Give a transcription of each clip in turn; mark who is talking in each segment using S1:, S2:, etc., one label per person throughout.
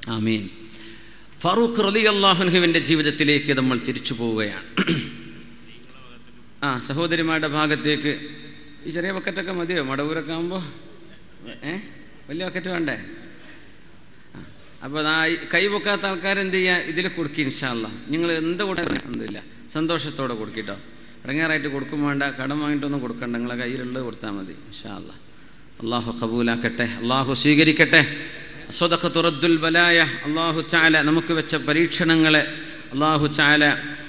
S1: ആമീൻ ഫാറൂഖ് റലി അള്ളാഹുൻഹുവിൻ്റെ ജീവിതത്തിലേക്ക് നമ്മൾ തിരിച്ചു പോവുകയാണ് ആ സഹോദരിമാരുടെ ഭാഗത്തേക്ക് ഈ ചെറിയ ബക്കറ്റൊക്കെ മതിയോ മടവൂരൊക്കെ ആകുമ്പോൾ ഏ വലിയ ബക്കറ്റ് വേണ്ടേ അപ്പോൾ ആ ഈ കൈ പൊക്കാത്ത ആൾക്കാർ എന്ത് ചെയ്യുക ഇതിൽ കൊടുക്കി ഇൻഷാല്ല നിങ്ങൾ എന്ത് കൊടുക്കാൻ ഒന്നുമില്ല സന്തോഷത്തോടെ കൊടുക്കിട്ടോ ഇടങ്ങാറായിട്ട് കൊടുക്കും വേണ്ട കടം വാങ്ങിയിട്ടൊന്നും കൊടുക്കണ്ട നിങ്ങളെ കയ്യിലുള്ളത് കൊടുത്താൽ മതി ഇൻഷാല്ല അള്ളാഹു കബൂലാക്കട്ടെ അള്ളാഹു സ്വീകരിക്കട്ടെ സ്വതക്ക തുറദ്ദുൽ ബലായ അള്ളാഹു ചാല നമുക്ക് വെച്ച പരീക്ഷണങ്ങളെ അള്ളാഹു ചാല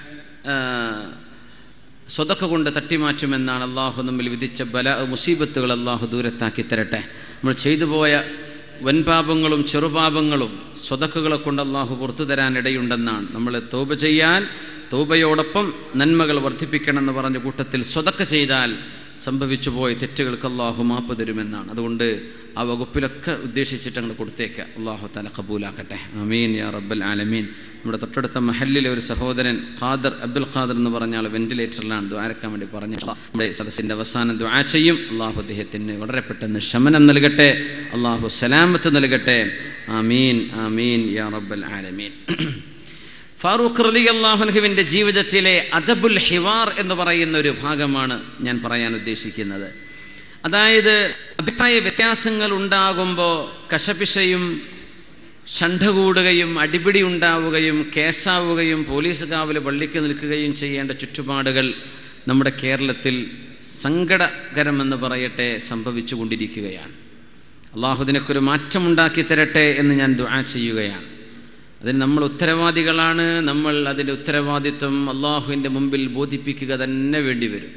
S1: സ്വതക്ക കൊണ്ട് തട്ടിമാറ്റുമെന്നാണ് അള്ളാഹു നമ്മിൽ വിധിച്ച ബല മുസീബത്തുകൾ അള്ളാഹു ദൂരത്താക്കി തരട്ടെ നമ്മൾ ചെയ്തു പോയ വൻപാപങ്ങളും ചെറുപാപങ്ങളും സ്വതക്കുകളെ കൊണ്ട് അള്ളാഹു പുറത്തു തരാൻ ഇടയുണ്ടെന്നാണ് നമ്മൾ തോപ ചെയ്യാൻ തോബയോടൊപ്പം നന്മകൾ വർദ്ധിപ്പിക്കണമെന്ന് പറഞ്ഞ കൂട്ടത്തിൽ സ്വതക്ക ചെയ്താൽ സംഭവിച്ചു പോയ തെറ്റുകൾക്ക് അള്ളാഹു മാപ്പ് തരുമെന്നാണ് അതുകൊണ്ട് ആ വകുപ്പിലൊക്കെ ഉദ്ദേശിച്ചിട്ട് അങ്ങോട്ട് കൊടുത്തേക്കുക അള്ളാഹു തല കബൂലാക്കട്ടെ അമീൻ യാ റബ്ബൽ ആലമീൻ നമ്മുടെ തൊട്ടടുത്ത മഹല്ലിലെ ഒരു സഹോദരൻ ഖാദർ അബ്ദുൽ ഖാദർ എന്ന് പറഞ്ഞ ആൾ വെന്റിലേറ്ററിലാണ് ദ്വാരക്കാൻ വേണ്ടി പറഞ്ഞു നമ്മുടെ സദസ്സിൻ്റെ അവസാനം ദ്വാ ചെയ്യും അള്ളാഹു അദ്ദേഹത്തിന് വളരെ പെട്ടെന്ന് ശമനം നൽകട്ടെ അള്ളാഹു സലാമത്ത് നൽകട്ടെ ആമീൻ ആമീൻ യാ റബ്ബൽ ആലമീൻ ഫാറൂഖ് റലി അള്ളാഹുൻഹുവിൻ്റെ ജീവിതത്തിലെ അദബുൽ ഹിവാർ എന്ന് പറയുന്ന ഒരു ഭാഗമാണ് ഞാൻ പറയാൻ ഉദ്ദേശിക്കുന്നത് അതായത് അഭിപ്രായ വ്യത്യാസങ്ങൾ ഉണ്ടാകുമ്പോൾ കശപിശയും ഷണ്ഠ കൂടുകയും അടിപിടി ഉണ്ടാവുകയും കേസാവുകയും പോലീസ് കാവല് പള്ളിക്ക് നിൽക്കുകയും ചെയ്യേണ്ട ചുറ്റുപാടുകൾ നമ്മുടെ കേരളത്തിൽ സങ്കടകരമെന്ന് പറയട്ടെ സംഭവിച്ചു കൊണ്ടിരിക്കുകയാണ് അള്ളാഹുദിനൊക്കെ മാറ്റമുണ്ടാക്കി തരട്ടെ എന്ന് ഞാൻ ദുആ ചെയ്യുകയാണ് അതിന് നമ്മൾ ഉത്തരവാദികളാണ് നമ്മൾ അതിൻ്റെ ഉത്തരവാദിത്വം അള്ളാഹുവിൻ്റെ മുമ്പിൽ ബോധിപ്പിക്കുക തന്നെ വേണ്ടി വരും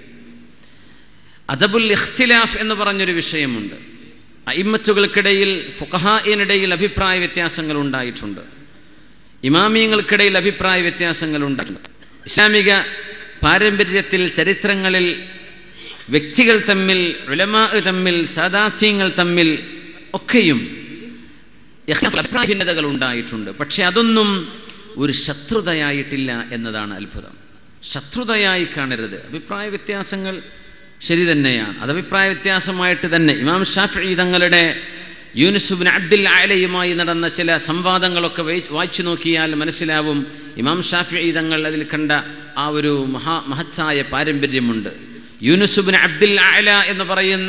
S1: അദബുൽ ഇഖ്തിലാഫ് എന്ന് പറഞ്ഞൊരു വിഷയമുണ്ട് അയിമത്തുകൾക്കിടയിൽ ഫുഖഹായിനിടയിൽ അഭിപ്രായ വ്യത്യാസങ്ങൾ ഉണ്ടായിട്ടുണ്ട് ഇമാമിയങ്ങൾക്കിടയിൽ അഭിപ്രായ വ്യത്യാസങ്ങൾ ഉണ്ടായിട്ടുണ്ട് ഇസ്ലാമിക പാരമ്പര്യത്തിൽ ചരിത്രങ്ങളിൽ വ്യക്തികൾ തമ്മിൽ ഉലമാ തമ്മിൽ സാദാത്യങ്ങൾ തമ്മിൽ ഒക്കെയും അഭിപ്രായ ഭിന്നതകൾ ഉണ്ടായിട്ടുണ്ട് പക്ഷെ അതൊന്നും ഒരു ശത്രുതയായിട്ടില്ല എന്നതാണ് അത്ഭുതം ശത്രുതയായി കാണരുത് അഭിപ്രായ വ്യത്യാസങ്ങൾ ശരി തന്നെയാണ് അത് അഭിപ്രായ വ്യത്യാസമായിട്ട് തന്നെ ഇമാം ഷാഫി തങ്ങളുടെ യൂനുസുബിൻ അബ്ദുൽ ആലയുമായി നടന്ന ചില സംവാദങ്ങളൊക്കെ വായിച്ചു നോക്കിയാൽ മനസ്സിലാവും ഇമാം ഷാഫി തങ്ങൾ അതിൽ കണ്ട ആ ഒരു മഹാ മഹത്തായ പാരമ്പര്യമുണ്ട് യൂനുസുബിൻ അബ്ദുൽ ആല എന്ന് പറയുന്ന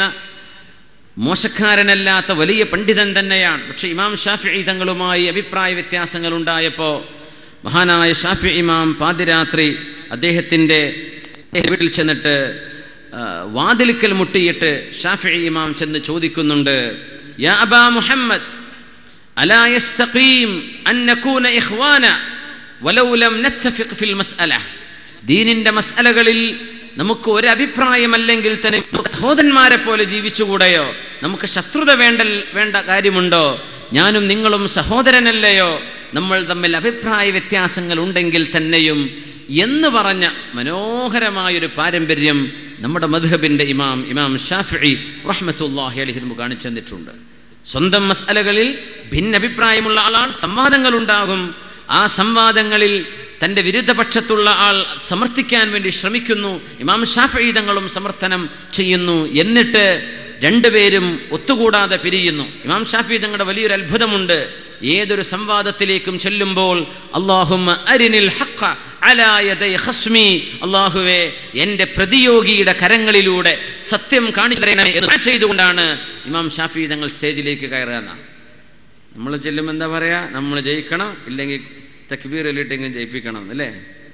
S1: മോശക്കാരനല്ലാത്ത വലിയ പണ്ഡിതൻ തന്നെയാണ് പക്ഷേ ഇമാം ഷാഫി തങ്ങളുമായി അഭിപ്രായ വ്യത്യാസങ്ങൾ ഉണ്ടായപ്പോൾ മഹാനായ ഷാഫി ഇമാം പാതിരാത്രി അദ്ദേഹത്തിൻ്റെ വീട്ടിൽ ചെന്നിട്ട് വാതിലിക്കൽ മുട്ടിയിട്ട് ഷാഫി ഇമാം ചെന്ന് ചോദിക്കുന്നുണ്ട് യാ അബാ മുഹമ്മദ് അലാ യസ്തഖീം അൻ നകൂന ഇഖ്വാന വലൗ ലം നത്തഫിഖ് ഫിൽ മസ്അല ദീനിന്റെ മസ്അലകളിൽ നമുക്ക് ഒരു അഭിപ്രായമല്ലെങ്കിൽ തന്നെ സഹോദരന്മാരെ പോലെ ജീവിച്ചുകൂടെയോ നമുക്ക് ശത്രുത വേണ്ട വേണ്ട കാര്യമുണ്ടോ ഞാനും നിങ്ങളും സഹോദരനല്ലയോ നമ്മൾ തമ്മിൽ അഭിപ്രായ വ്യത്യാസങ്ങൾ ഉണ്ടെങ്കിൽ തന്നെയും എന്ന് പറഞ്ഞ മനോഹരമായൊരു പാരമ്പര്യം നമ്മുടെ മധുഹബിൻ്റെ ഇമാം ഇമാം ഷാഫി റഹ്മത്തുല്ലാഹി അലഹി നമുക്ക് കാണിച്ചു തന്നിട്ടുണ്ട് സ്വന്തം മസാലകളിൽ ഭിന്നഭിപ്രായമുള്ള ആളാണ് സംവാദങ്ങൾ ഉണ്ടാകും ആ സംവാദങ്ങളിൽ തൻ്റെ വിരുദ്ധപക്ഷത്തുള്ള ആൾ സമർത്ഥിക്കാൻ വേണ്ടി ശ്രമിക്കുന്നു ഇമാം ഷാഫി തങ്ങളും സമർത്ഥനം ചെയ്യുന്നു എന്നിട്ട് രണ്ടുപേരും ഒത്തുകൂടാതെ പിരിയുന്നു ഇമാം ഷാഫി തങ്ങളുടെ വലിയൊരു അത്ഭുതമുണ്ട് ഏതൊരു സംവാദത്തിലേക്കും ചെല്ലുമ്പോൾ അള്ളാഹുമ്മ അരിനിൽ ഹഖ അലാ യദൈ ഖസ്മി അള്ളാഹുവെ എൻ്റെ പ്രതിയോഗിയുടെ കരങ്ങളിലൂടെ സത്യം കാണിച്ചു തരണമേ എന്ന് ചെയ്തുകൊണ്ടാണ് ഇമാം ഷാഫി തങ്ങൾ സ്റ്റേജിലേക്ക് കയറുക നമ്മൾ ചെല്ലുമ്പോൾ എന്താ പറയുക നമ്മൾ ജയിക്കണം ഇല്ലെങ്കിൽ തക്ബീർ അല്ലിട്ടെങ്കിലും ജയിപ്പിക്കണം അല്ലേ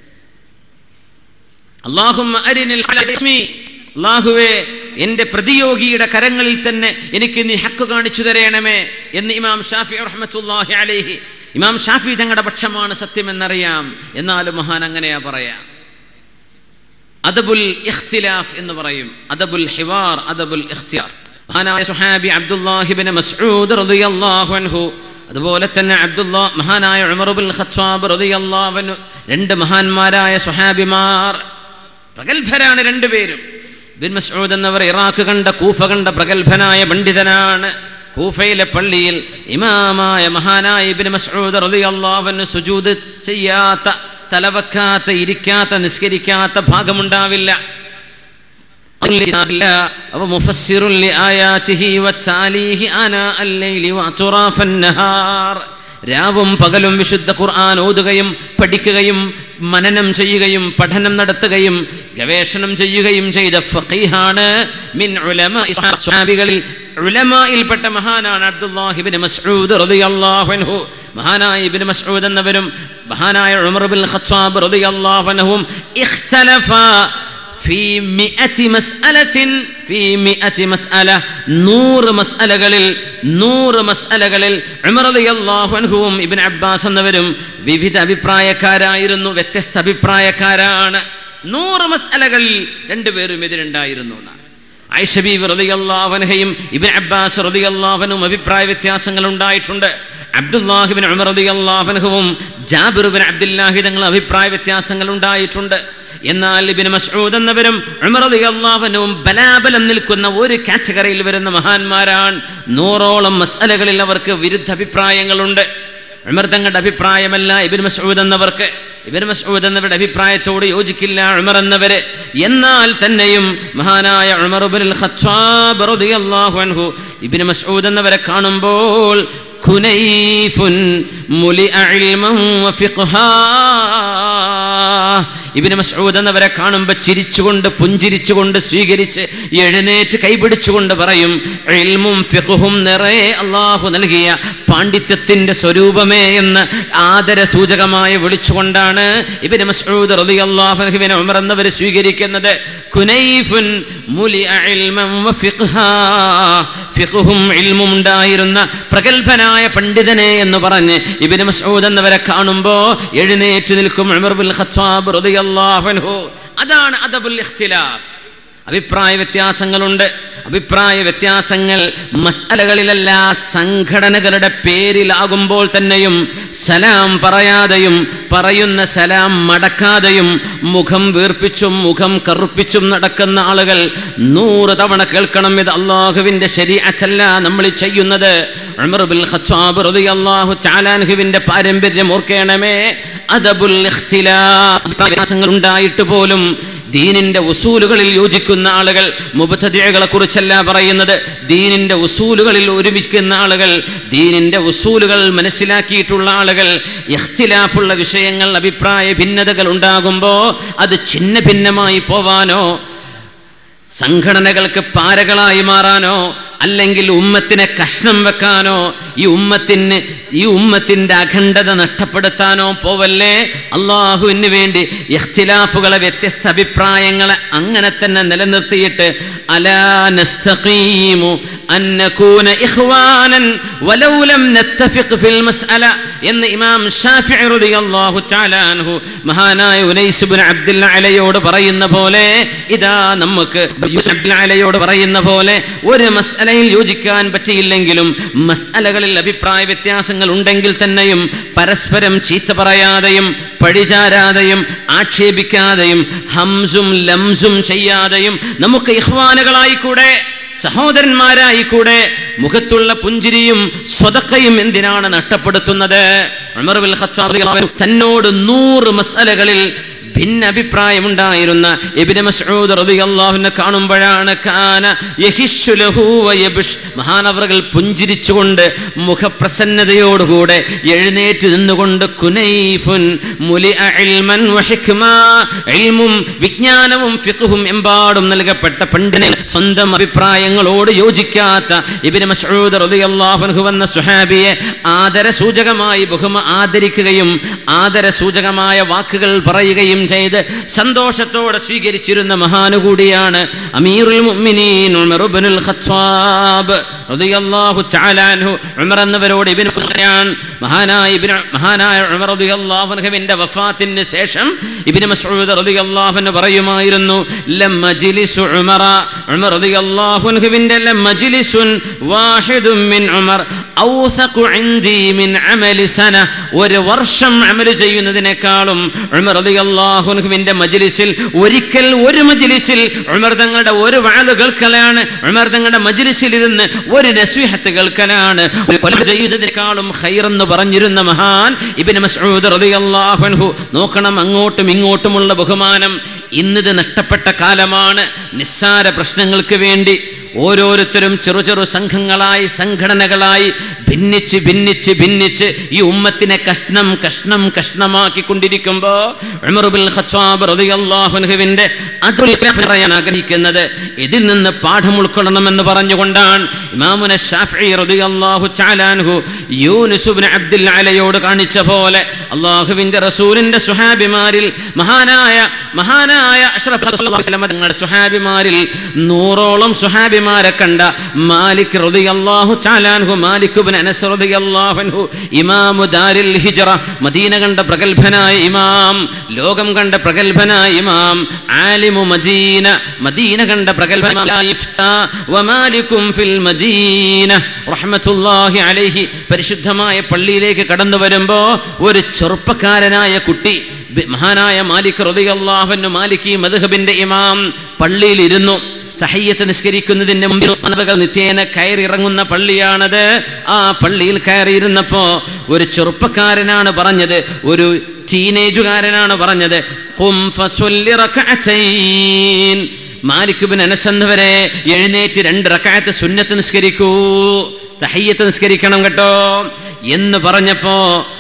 S1: അള്ളാഹുമ്മ അരിനിൽ ഖസ്മി അള്ളാഹുവെ എൻ്റെ പ്രതിയോഗിയുടെ കരങ്ങളിൽ തന്നെ എനിക്ക് നീ ഹക്ക് കാണിച്ചു തരയണമേ എന്ന് ഇമാം ഷാഫി റഹ്മത്തുല്ലാഹി അലൈഹി ഇമാം ഷാഫി തങ്ങളുടെ പക്ഷമാണ് സത്യമെന്നറിയാം എന്നാലും മഹാൻ അങ്ങനെയാ പറയാ അദബുൽ ഇഖ്തിലാഫ് എന്ന് പറയും അദബുൽ ഹിവാർ അദബുൽ ഇഖ്തിയാർ മഹാനായ സുഹാബി അബ്ദുല്ലാഹിബിൻ മസ്ഊദ് റളിയല്ലാഹു അൻഹു അതുപോലെ തന്നെ അബ്ദുല്ലാ മഹാനായ ഉമറുബുൽ ഖത്താബ് റളിയല്ലാഹു അൻഹു രണ്ട് മഹാന്മാരായ സുഹാബിമാർ പ്രഗത്ഭരാണ് രണ്ടുപേരും ബിൻ മസ്ഊദ് എന്നവർ ഇറാഖ് കണ്ട കൂഫ കണ്ട പ്രഗത്ഭനായ പണ്ഡിതനാണ് കൂഫയിലെ പള്ളിയിൽ ഇമാമായ മഹാനായ ഇബിൻ മസ്ഊദ് റളിയല്ലാഹു അൻഹു സുജൂദ് ചെയ്യാത്ത തലവെക്കാത്ത ഇരിക്കാത്ത നിസ്കരിക്കാത്ത ഭാഗമുണ്ടാവില്ല അവ മുഫസ്സിറുൻ ലിആയാതിഹി വത്താലീഹി ആനാ അല്ലൈലി വഅത്റാഫൻ നഹാർ രാവും പകലും വിശുദ്ധ ഖുർആൻ ഓതുകയും പഠിക്കുകയും മനനം ചെയ്യുകയും പഠനം നടത്തുകയും ഗവേഷണം ചെയ്യുകയും ചെയ്ത ഫഖീഹാണ് മിൻ ഉലമ സ്വഹാബികളിൽ ഉലമായിൽപ്പെട്ട മഹാനാണ് അബ്ദുല്ലാഹിബിൻ മസ്ഊദ് റളിയല്ലാഹു അൻഹു മഹാനായ ഇബ്നു മസ്ഊദ് എന്നവരും മഹാനായ ഉമർ ബിൻ ഖത്താബ് റളിയല്ലാഹു അൻഹും ഇഖ്തലഫ ഫീ മിഅതി മസ്അലത്തിൻ ഫീ മിഅതി മസ്അല നൂറ് മസ്അലകളിൽ നൂറ് മസ്അലകളിൽ ഉമർ റളിയല്ലാഹു അൻഹുവും ഇബ്നു അബ്ബാസ് എന്നവരും വിവിധ അഭിപ്രായക്കാരായിരുന്നു വ്യത്യസ്ത അഭിപ്രായക്കാരാണ് നൂറ് മസ്അലകളിൽ രണ്ടുപേരും എതിരുണ്ടായിരുന്നു എന്നാണ് ഐഷബീബ് റളിയല്ലാഹുവിനെയും ഇബ്ൻ അബ്ബാസ് റളിയല്ലാഹുവിനും അഭിപ്രായ വ്യത്യാസങ്ങൾ ഉണ്ടായിട്ടുണ്ട് അബ്ദുല്ലാഹിബിൻ ഉമർ റളിയല്ലാഹുവിനും ജാബിർ ബിൻ അബ്ദുല്ലാഹി തങ്ങൾ അഭിപ്രായ വ്യത്യാസങ്ങൾ ഉണ്ടായിട്ടുണ്ട് എന്നാൽ ഇബിൻ മസ്ഊദ് എന്നവരും ഉമർ റളിയല്ലാഹുവിനും ബലാബലം നിൽക്കുന്ന ഒരു കാറ്റഗറിയിൽ വരുന്ന മഹാന്മാരാണ് നൂറോളം മസലകളിൽ അവർക്ക് വിരുദ്ധ അഭിപ്രായങ്ങളുണ്ട് ഉമർ തങ്ങളുടെ അഭിപ്രായമല്ല ഇബിൻ മസ്ഊദ് എന്നവർക്ക് ഇബിൻ മസ്ഊദ് എന്നവരുടെ അഭിപ്രായത്തോട് യോജിക്കില്ല ഉമർ എന്നവര് എന്നാൽ തന്നെയും മഹാനായ ഉമർ ഇബ്നുൽ ഖത്താബ് റളിയല്ലാഹു അൻഹു ഇബിൻ മസ്ഊദ് എന്നവരെ കാണുമ്പോൾ കുനൈഫുൻ മുലിഅ ഇൽമൻ വഫിഖ്ഹാ ഇബിന് മസ്ഊദ് എന്നവരെ കാണുമ്പോൾ ചിരിച്ചുകൊണ്ട് പുഞ്ചിരിച്ചുകൊണ്ട് സ്വീകരിച്ച് എഴുന്നേറ്റ് കൈപിടിച്ചുകൊണ്ട് പറയും ഇൽമും ഫിഖുഹും നിറയെ അള്ളാഹു നൽകിയ പാണ്ഡിത്യത്തിന്റെ സ്വരൂപമേ എന്ന് ആദര സൂചകമായി വിളിച്ചുകൊണ്ടാണ് ഇബിന് മസ്ഊദ് റളിയല്ലാഹുവിനെ ഉമർ എന്നവർ സ്വീകരിക്കുന്നത് കുനൈഫുൻ മുലിഅ ഇൽമൻ വഫിഖ്ഹാ ഫിഖുഹും ഇൽമും ഉണ്ടായിരുന്ന പ്രഗത്ഭനായ പണ്ഡിതനെ എന്ന് പറഞ്ഞ് ഇബിന് മസ്ഊദ് എന്നവരെ കാണുമ്പോൾ എഴുന്നേറ്റ് നിൽക്കും ഉമർ ബിൻ ഖത്താബ് റളിയല്ലാഹു അൻഹു അതാണ് അദബുൽ ഇഖ്തിലാഫ് അഭിപ്രായ വ്യത്യാസങ്ങളുണ്ട് അഭിപ്രായ വ്യത്യാസങ്ങൾ മസ്അലകളിലല്ല സംഘടനകളുടെ പേരിലാകുമ്പോൾ തന്നെയും സലാം പറയാതെയും പറയുന്ന സലാം മടക്കാതെയും മുഖം വീർപ്പിച്ചും മുഖം കറുപ്പിച്ചും നടക്കുന്ന ആളുകൾ നൂറ് തവണ കേൾക്കണം ഇത് അള്ളാഹുവിൻ്റെ ശരീഅച്ചല്ല നമ്മൾ ഈ ചെയ്യുന്നത് ഉമർ ബിൻ ഖത്താബ് റളിയല്ലാഹു ചാലാൻഹുവിൻ്റെ പാരമ്പര്യം ഓർക്കണമേ അദബുൽ ഇഖ്തിലാഫ് വ്യത്യാസങ്ങൾ ഉണ്ടായിട്ട് പോലും ദീനിന്റെ ഉസൂലുകളിൽ യോജിക്കുന്ന ആളുകൾ മുബത്തതികളെ കുറിച്ചല്ല പറയുന്നത് ദീനിന്റെ ഉസൂലുകളിൽ ഒരുമിക്കുന്ന ആളുകൾ ദീനിന്റെ ഉസൂലുകൾ മനസ്സിലാക്കിയിട്ടുള്ള ആളുകൾ ഇഖ്തിലാഫുള്ള വിഷയങ്ങൾ അഭിപ്രായ ഭിന്നതകൾ ഉണ്ടാകുമ്പോൾ അത് ഛിന്ന ഭിന്നമായി പോവാനോ സംഘടനകൾക്ക് പാരകളായി മാറാനോ അല്ലെങ്കിൽ ഉമ്മത്തിനെ കഷ്ണം വെക്കാനോ ഈ ഉമ്മത്തിന് ഈ ഉമ്മത്തിൻ്റെ അഖണ്ഡത നഷ്ടപ്പെടുത്താനോ പോവല്ലേ അള്ളാഹുവിന് വേണ്ടി ഇഖ്തിലാഫുകളെ വ്യത്യസ്ത അഭിപ്രായങ്ങളെ അങ്ങനെ തന്നെ നിലനിർത്തിയിട്ട് അലാ നസ്തഖീമു അൻ നകൂന ഇഖ്വാനൻ വലൗ ലം നത്തഫിഖ് ഫിൽ മസ്അല എന്ന് ഇമാം ഷാഫിഇ റളിയല്ലാഹു തആല അൻഹു മഹാനായ ഉനൈസ് ഇബ്നു അബ്ദുൽ അലയോട് പറയുന്ന പോലെ ഇതാ നമുക്ക് യൂസുഫ് അബ്ദുൽ അലയോട് പറയുന്ന പോലെ ഒരു മസ്അല മസലയിൽ യോജിക്കാൻ പറ്റിയില്ലെങ്കിലും മസലകളിൽ അഭിപ്രായ വ്യത്യാസങ്ങൾ ഉണ്ടെങ്കിൽ തന്നെയും പരസ്പരം ചീത്ത പറയാതെയും പഴിചാരാതെയും ആക്ഷേപിക്കാതെയും ഹംസും ലംസും ചെയ്യാതെയും നമുക്ക് ഇഹ്വാനുകളായിക്കൂടെ സഹോദരന്മാരായിക്കൂടെ മുഖത്തുള്ള പുഞ്ചിരിയും സ്വതക്കയും എന്തിനാണ് നഷ്ടപ്പെടുത്തുന്നത് ഉമർ ബിൻ ഖത്താബ് റളിയല്ലാഹു അൻഹു തന്നോട് നൂറ് മസലകളിൽ ഭിന്ന അഭിപ്രായമുണ്ടായിരുന്ന ഇബ്നു മസ്ഊദ് റളിയല്ലാഹുവിനെ കാണുമ്പോഴാണ് കാന യഹിഷു ലഹു വയബ്ഷ് മഹാനവറുകൾ പുഞ്ചിരിച്ചുകൊണ്ട് മുഖപ്രസന്നതയോടുകൂടെ എഴുന്നേറ്റ് നിന്നുകൊണ്ട് കുനൈഫുൻ മുലിഅ ഇൽമൻ വഹിക്മ ഇൽമും വിജ്ഞാനവും ഫിഖ്ഹും എമ്പാടും നൽകപ്പെട്ട പണ്ഡിതനെ സ്വന്തം അഭിപ്രായങ്ങളോട് യോജിക്കാത്ത ഇബ്നു മസ്ഊദ് റളിയല്ലാഹു അൻഹു എന്ന സുഹാബിയെ ആദര സൂചകമായി ബഹുമ ആദരിക്കുകയും ആദര സൂചകമായ വാക്കുകൾ പറയുകയും ചെയ്ത് സന്തോഷത്തോടെ സ്വീകരിച്ചിരുന്ന മഹാനുകൂടിയാണ് അമീറുൽ മുഅ്മിനീൻ ഉമർ ഇബ്നുൽ ഖത്താബ് റളിയല്ലാഹു തആല അൻഹു ഉമർ എന്നവരോട് ഇബ്നു സുഫിയാൻ മഹാനായ ഇബ്നു മഹാനായ ഉമർ റളിയല്ലാഹു അൻഹുവിന്റെ വഫാത്തിന് ശേഷം ഇബ്നു മസ്ഊദ് റളിയല്ലാഹു അൻഹു പറയുമായിരുന്നു ലം മജ്ലിസു ഉമറ ഉമർ റളിയല്ലാഹു അൻഹുവിന്റെ ലം മജ്ലിസുൻ വാഹിദുൻ മിൻ ഉമർ ഔസഖു ഇൻദി മിൻ അമലി സന ഒരു വർഷം അമൽ ചെയ്യുന്നതിനേക്കാളും ഉമർ റളിയല്ലാഹുവിന്റെ മജ്ലിസിൽ ഒരിക്കൽ ഒരു മജ്ലിസിൽ ഉമർ തങ്ങളുടെ ഒരു വാല് കേൾക്കലാണ് ഉമർ തങ്ങളുടെ മജ്ലിസിൽ ഇരുന്ന് ഒരു നസീഹത്ത് കേൾക്കലാണ് ഒരു കൊല ചെയ്തതിനേക്കാളും ഖൈറെന്ന് പറഞ്ഞിരുന്ന മഹാൻ ഇബ്നു മസ്ഊദ് റളിയല്ലാഹു അൻഹു നോക്കണം അങ്ങോട്ടും ഇങ്ങോട്ടുമുള്ള ബഹുമാനം ഇന്നിത് നഷ്ടപ്പെട്ട കാലമാണ് നിസ്സാര പ്രശ്നങ്ങൾക്ക് വേണ്ടി ഓരോരുത്തരും ചെറു ചെറു സംഘങ്ങളായി സംഘടനകളായി ഭിന്നിച്ച് ഭിന്നിച്ച് ഭിന്നിച്ച് ഈ ഉമ്മത്തിനെ കഷ്ണം കഷ്ണം കഷ്ണമാക്കിക്കൊണ്ടിരിക്കുമ്പോ ഉമർ ബിൻ ഖത്താബ് റളിയല്ലാഹു അൻഹുവിന്റെ അതുൽ ഇസ്ലാം പറയാൻ ആഗ്രഹിക്കുന്നത് ഇതിൽ നിന്ന് പാഠം ഉൾക്കൊള്ളണമെന്ന് പറഞ്ഞുകൊണ്ടാണ് ഇമാമുന ഷാഫി റളിയല്ലാഹു തആല അൻഹു യൂനുസ് ഇബ്നു അബ്ദുൽ അലയോട് കാണിച്ച പോലെ അള്ളാഹുവിന്റെ റസൂലിന്റെ സുഹാബിമാരിൽ മഹാനായ മഹാനായ അഷ്റഫ് റസൂലുള്ളാഹി സ്വല്ലല്ലാഹു അലൈഹി വസല്ലം തങ്ങളുടെ സുഹാബിമാരിൽ നൂറോളം സുഹാബിമാരെ കണ്ട മാലിക് റളിയല്ലാഹു തആല അൻഹു മാലിക് ഇബ്നു അനസ് റളിയല്ലാഹു അൻഹു ഇമാമു ദാരിൽ ഹിജ്റ മദീന കണ്ട പ്രഗത്ഭനായ ഇമാം ലോകം കണ്ട പ്രഗത്ഭനായ ഇമാം ആലിമു മദീന മദീന കണ്ട പ്രഗത്ഭനായ ഇഫ്താ വമാലികും ഫിൽ മദീന റഹ്മത്തുള്ളാഹി അലൈഹി പരിശുദ്ധമായ പള്ളിയിലേക്ക് കടന്നു വരുമ്പോ ഒരു ചെറുപ്പക്കാരനായ കുട്ടി ബി- മഹാനായ മാലിക് റളിയല്ലാഹു മാലിക് മദ്ഹബിന്റെ ഇമാം പള്ളിയിൽ ഇരുന്നു തഹയ്യത്ത് നിസ്കരിക്കുന്നതിന്റെ മുമ്പിൽ ആളുകൾ നിത്യേന കയറിയിറങ്ങുന്ന പള്ളിയാണത് ആ പള്ളിയിൽ കയറിയിരുന്നപ്പോ ഒരു ചെറുപ്പക്കാരനാണ് പറഞ്ഞത് ഒരു ടീനേജുകാരനാണ് പറഞ്ഞത് "ഖും ഫസ്വല്ലി റക്അത്തൈൻ." മാലിക് ബിൻ അനസ് എന്നവരെ എഴുന്നേറ്റ് രണ്ട് റക്അത്ത് സുന്നത്ത് നിസ്കരിക്കൂ തഹയ്യത്ത് നിസ്കരിക്കണം കേട്ടോ എന്ന് പറഞ്ഞപ്പോ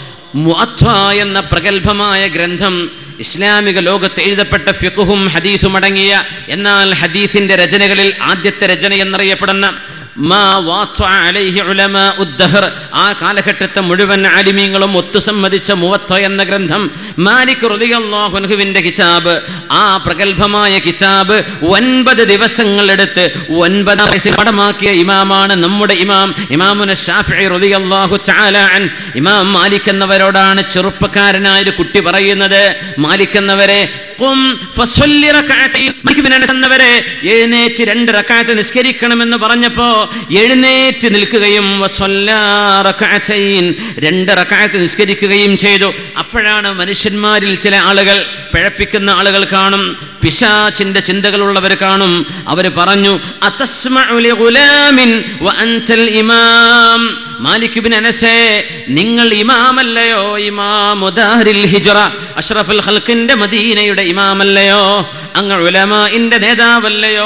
S1: മുഅത്വ എന്ന പ്രഗത്ഭമായ ഗ്രന്ഥം ഇസ്ലാമിക ലോകത്ത് എഴുതപ്പെട്ട ഫിഖുഹും ഹദീസും അടങ്ങിയ എന്നാൽ ഹദീസിന്റെ രചനകളിൽ ആദ്യത്തെ രചന എന്നറിയപ്പെടുന്ന മാ വാത്വ അലൈഹി ഉലമാ ഉദ്ദഹർ ആ കാലഘട്ടത്തെ മുഴുവൻ ആലിമീങ്ങളും ഒത്തുസമ്മതിച്ച മുവത്വ എന്ന ഗ്രന്ഥം മാലിക് റളിയല്ലാഹു അൻഹുവിന്റെ കിതാബ് ആ പ്രഗത്ഭമായ കിതാബ് ഒൻപത് ദിവസങ്ങളെടുത്ത് ഒൻപത് വയസ്സിൽ പടമാക്കിയ ഇമാമാണ് നമ്മുടെ ഇമാം ഇമാമുന ഷാഫിഈ റളിയല്ലാഹു തആല അൻ ഇമാം മാലിക് എന്നവരോടാണ് ചെറുപ്പക്കാരനായ ഒരു കുട്ടി പറയുന്നത് മാലിക് എന്നവരെ ഖും ഫസ്വല്ലി റക്അത്തൈൻ. മാലിക് ബിൻ അനസ് എന്നവരെ എഴുന്നേറ്റ് രണ്ട് റക്അത്ത് നിസ്കരിക്കണമെന്ന് പറഞ്ഞപ്പോ എഴുന്നേറ്റ് നിൽക്കുകയും വസ്വല്ലാ റക്അത്തൈൻ. രണ്ട് റക്അത്ത് നിസ്കരിക്കുകയും ചെയ്തു അപ്പോഴാണ് മനുഷ്യന്മാരിൽ ചില ആളുകൾ പിഴപ്പിക്കുന്ന ആളുകൾ കാണും പിശാചിന്റെ ചിന്തകളുള്ളവർ കാണും അവർ പറഞ്ഞു "അതസ്മഉ ലിഗുലാമിൻ വഅൻതൽ ഇമാം മാലിക് ബിൻ അനസേ നിങ്ങൾ ഇമാമല്ലയോ ഇമാമു ദാരിൽ ഹിജ്റ അഷ്റഫുൽ ഖൽഖിന്റെ മദീനയുടെ ഇമാമല്ലയോ അങ്ങ് ഉലമാഇന്റെ നേതാവല്ലയോ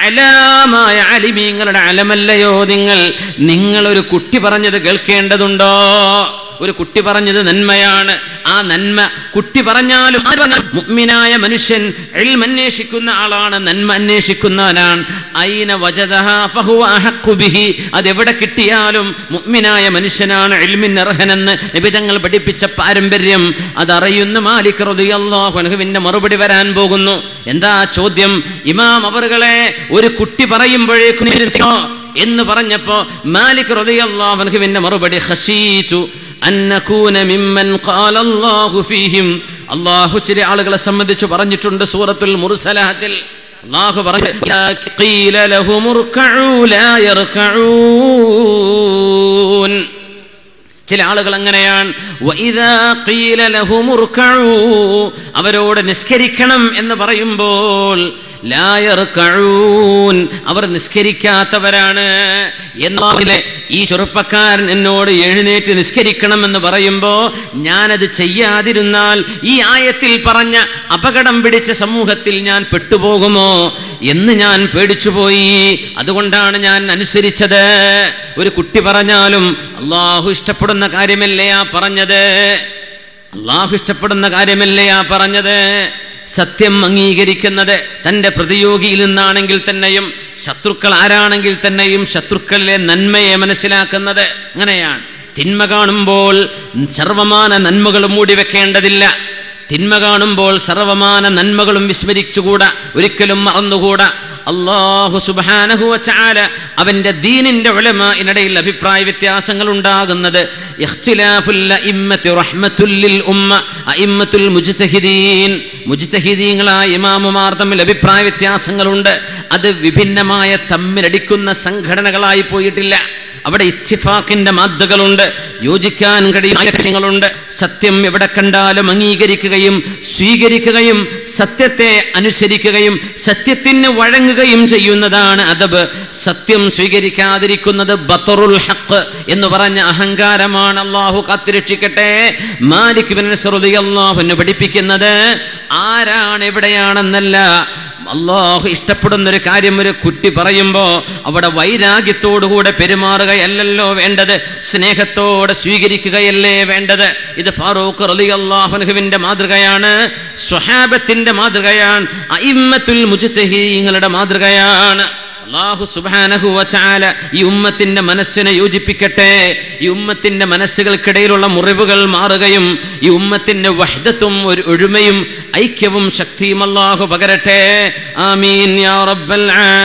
S1: അലാമായ അലിമീങ്ങളുടെ അലമല്ലയോ നിങ്ങൾ നിങ്ങൾ ഒരു കുട്ടി പറഞ്ഞത് കേൾക്കേണ്ടതുണ്ടോ ഒരു കുട്ടി പറഞ്ഞത് നന്മയാണ് ആ നന്മ കുട്ടി പറഞ്ഞാലും ആര് പറഞ്ഞാലും മുഅ്മിനായ മനുഷ്യൻ ഇൽമ അന്വേഷിക്കുന്ന ആളാണ് നന്മ അന്വേഷിക്കുന്നവനാണ് ഐന വജദഹ ഫഹുവ അഹഖു ബിഹി അതെവിടെ കിട്ടിയാലും മുഅ്മിനായ മനുഷ്യനാണ് ഇൽമിന് അർഹനെന്ന് നിബിതങ്ങൾ പഠിപ്പിച്ച പാരമ്പര്യം അതറിയുന്ന മാലിക് റളിയല്ലാഹു അൻഹുവിന്റെ മറുപടി വരാൻ പോകുന്നു എന്താ ചോദ്യം ഇമാം അവറുകളെ ഒരു കുട്ടി പറയുമ്പോഴേക്കും നിങ്ങൾ വിശ്വസിക്കണോ? എന്ന് പറഞ്ഞപ്പോ മാലിക് റളിയല്ലാഹു അൻഹുവിന്റെ മറുപടി ഖശീതു അൻ നകൂന മിമ്മൻ ഖാല അല്ലാഹു ഫീഹിം അല്ലാഹു ചില ആളുകളെ സംബന്ധിച്ച് പറഞ്ഞിട്ടുണ്ട് സൂറത്തുൽ മുർസലാത്തിൽ അല്ലാഹു പറഞ്ഞു "ഇദാ ഖീല ലഹും ഉർക്കഊ ലാ യർക്കഊൻ ചില ആളുകൾ അങ്ങനെയാണ് "വഇദാ ഖീല ലഹും ഉർക്കഊ", അവരോട് നിസ്കരിക്കണം എന്ന് പറയുമ്പോൾ ലാ യർക്കഊൻ, അവർ നിസ്കരിക്കാത്തവരാണ് എന്നാലെ ഈ ചെറുപ്പക്കാരൻ എന്നോട് എഴുന്നേറ്റ് നിസ്കരിക്കണം എന്ന് പറയുമ്പോ ഞാനത് ചെയ്യാതിരുന്നാൽ ഈ ആയത്തിൽ പറഞ്ഞ അപകടം പിടിച്ച സമൂഹത്തിൽ ഞാൻ പെട്ടുപോകുമോ എന്ന് ഞാൻ പേടിച്ചുപോയി അതുകൊണ്ടാണ് ഞാൻ അനുസരിച്ചത് ഒരു കുട്ടി പറഞ്ഞാലും അള്ളാഹു ഇഷ്ടപ്പെടുന്ന കാര്യമല്ലേ ആ പറഞ്ഞത് അള്ളാഹു ഇഷ്ടപ്പെടുന്ന കാര്യമല്ലേ ആ പറഞ്ഞത് സത്യം അംഗീകരിക്കുന്നത് തൻ്റെ പ്രതിയോഗിയിൽ നിന്നാണെങ്കിൽ തന്നെയും ശത്രുക്കൾ ആരാണെങ്കിൽ തന്നെയും ശത്രുക്കളിലെ നന്മയെ മനസ്സിലാക്കുന്നത് അങ്ങനെയാണ് തിന്മ കാണുമ്പോൾ സർവമാന നന്മകളും മൂടി വെക്കേണ്ടതില്ല തിന്മ കാണുമ്പോൾ സർവമാന നന്മകളും വിസ്മരിച്ചുകൂടാ ഒരിക്കലും മറന്നുകൂടാ അള്ളാഹു സുബ്ഹാനഹു വതആല അവന്റെ ദീനിന്റെ ഉലമാഇനിടയിൽ അഭിപ്രായ വ്യത്യാസങ്ങൾ ഉണ്ടാകുന്നത് ഇഖ്തിലാഫുൽ അഇമ്മത്തി റഹ്മത്തുൽ ലിൽ ഉമ്മ അഇമ്മത്തുൽ മുജ്തഹിദീൻ മുജ്തഹിദീങ്ങളായ ഇമാമുമാർ തമ്മിൽ അഭിപ്രായ വ്യത്യാസങ്ങളുണ്ട് അത് വിഭിന്നമായ തമ്മിലടിക്കുന്ന സംഘടനകളായി പോയിട്ടില്ല അവിടെ ഇത്തിഫാഖിന്റെ മാതൃകളുണ്ട് യോജിക്കാൻ കഴിയുന്ന കാര്യങ്ങളുണ്ട് സത്യം എവിടെ കണ്ടാലും അംഗീകരിക്കുകയും സ്വീകരിക്കുകയും സത്യത്തെ അനുസരിക്കുകയും സത്യത്തിന് വഴങ്ങുകയും ചെയ്യുന്നതാണ് അദബ് സത്യം സ്വീകരിക്കാതിരിക്കുന്നത് ബത്തറുൽ ഹക്ക് എന്ന് പറഞ്ഞ അഹങ്കാരമാണ് അള്ളാഹു കാത്തിരക്ഷിക്കട്ടെ മാലിക് ബിൻ അള്ളാഹുവിനെ പഠിപ്പിക്കുന്നത് ആരാണ് എവിടെയാണെന്നല്ല അള്ളാഹു ഇഷ്ടപ്പെടുന്ന ഒരു കാര്യം ഒരു കുട്ടി പറയുമ്പോൾ അവിടെ വൈരാഗ്യത്തോടുകൂടെ പെരുമാറുകയല്ലല്ലോ വേണ്ടത് സ്നേഹത്തോടെ സ്വീകരിക്കുകയല്ലേ വേണ്ടത് ഇത് ഫാറൂഖ് റലി അള്ളാഹുനുഹുവിൻ്റെ മാതൃകയാണ് സ്വഹാബത്തിൻ്റെ മാതൃകയാണ് അയിമ്മത്തുൽ മുജ്തഹീങ്ങളുടെ മാതൃകയാണ് അള്ളാഹു സുബാനഹു വച്ചാല ഈ ഉമ്മത്തിന്റെ മനസ്സിനെ യോജിപ്പിക്കട്ടെ ഈ ഉമ്മത്തിന്റെ മനസ്സുകൾക്കിടയിലുള്ള മുറിവുകൾ മാറുകയും ഈ ഉമ്മത്തിന്റെ വഹ്ദത്തും ഒരു ഒഴുമയും ഐക്യവും ശക്തിയും അള്ളാഹു പകരട്ടെ ആമീൻ യാ റബ്ബൽ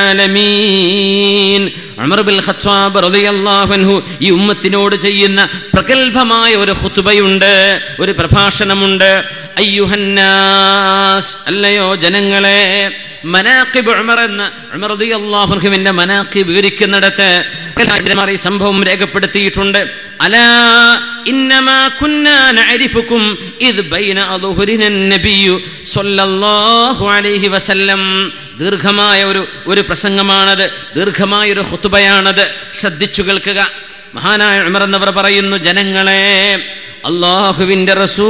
S1: ആലമീൻ ഉമർ ബിൽ ഖത്താബ് റളിയല്ലാഹു അൻഹു ഈ ഉമ്മത്തിനോട് ചെയ്യുന്ന പ്രഗത്ഭമായ ഒരു ഖുത്ബയുണ്ട് ഒരു പ്രഭാഷണമുണ്ട് അയ്യുഹന്നാസ് അല്ലയോ ജനങ്ങളെ മനാഖിബ് ഉമർ എന്ന ഉമർ റളിയല്ലാഹു അൻഹുവിന്റെ മനാഖിബ് വിവരിക്കുന്നിടത്ത് ഈ സംഭവം രേഖപ്പെടുത്തിയിട്ടുണ്ട് അലാ ഇന്നമാ കുന്നാ നഅരിഫുക്കും ഇദ് ബൈന അദ്ഹുരിന നബിയു സ്വല്ലല്ലാഹു അലൈഹി വസല്ലം ദീർഘമായ ഒരു ഒരു പ്രസംഗമാണത് ദീർഘമായ ഒരു ഖുത്ബയാണത് ശ്രദ്ധിച്ചു കേൾക്കുക മഹാനായ ഉമർ എന്നവർ പറയുന്നു ജനങ്ങളെ അള്ളാഹുവിൻ്റെ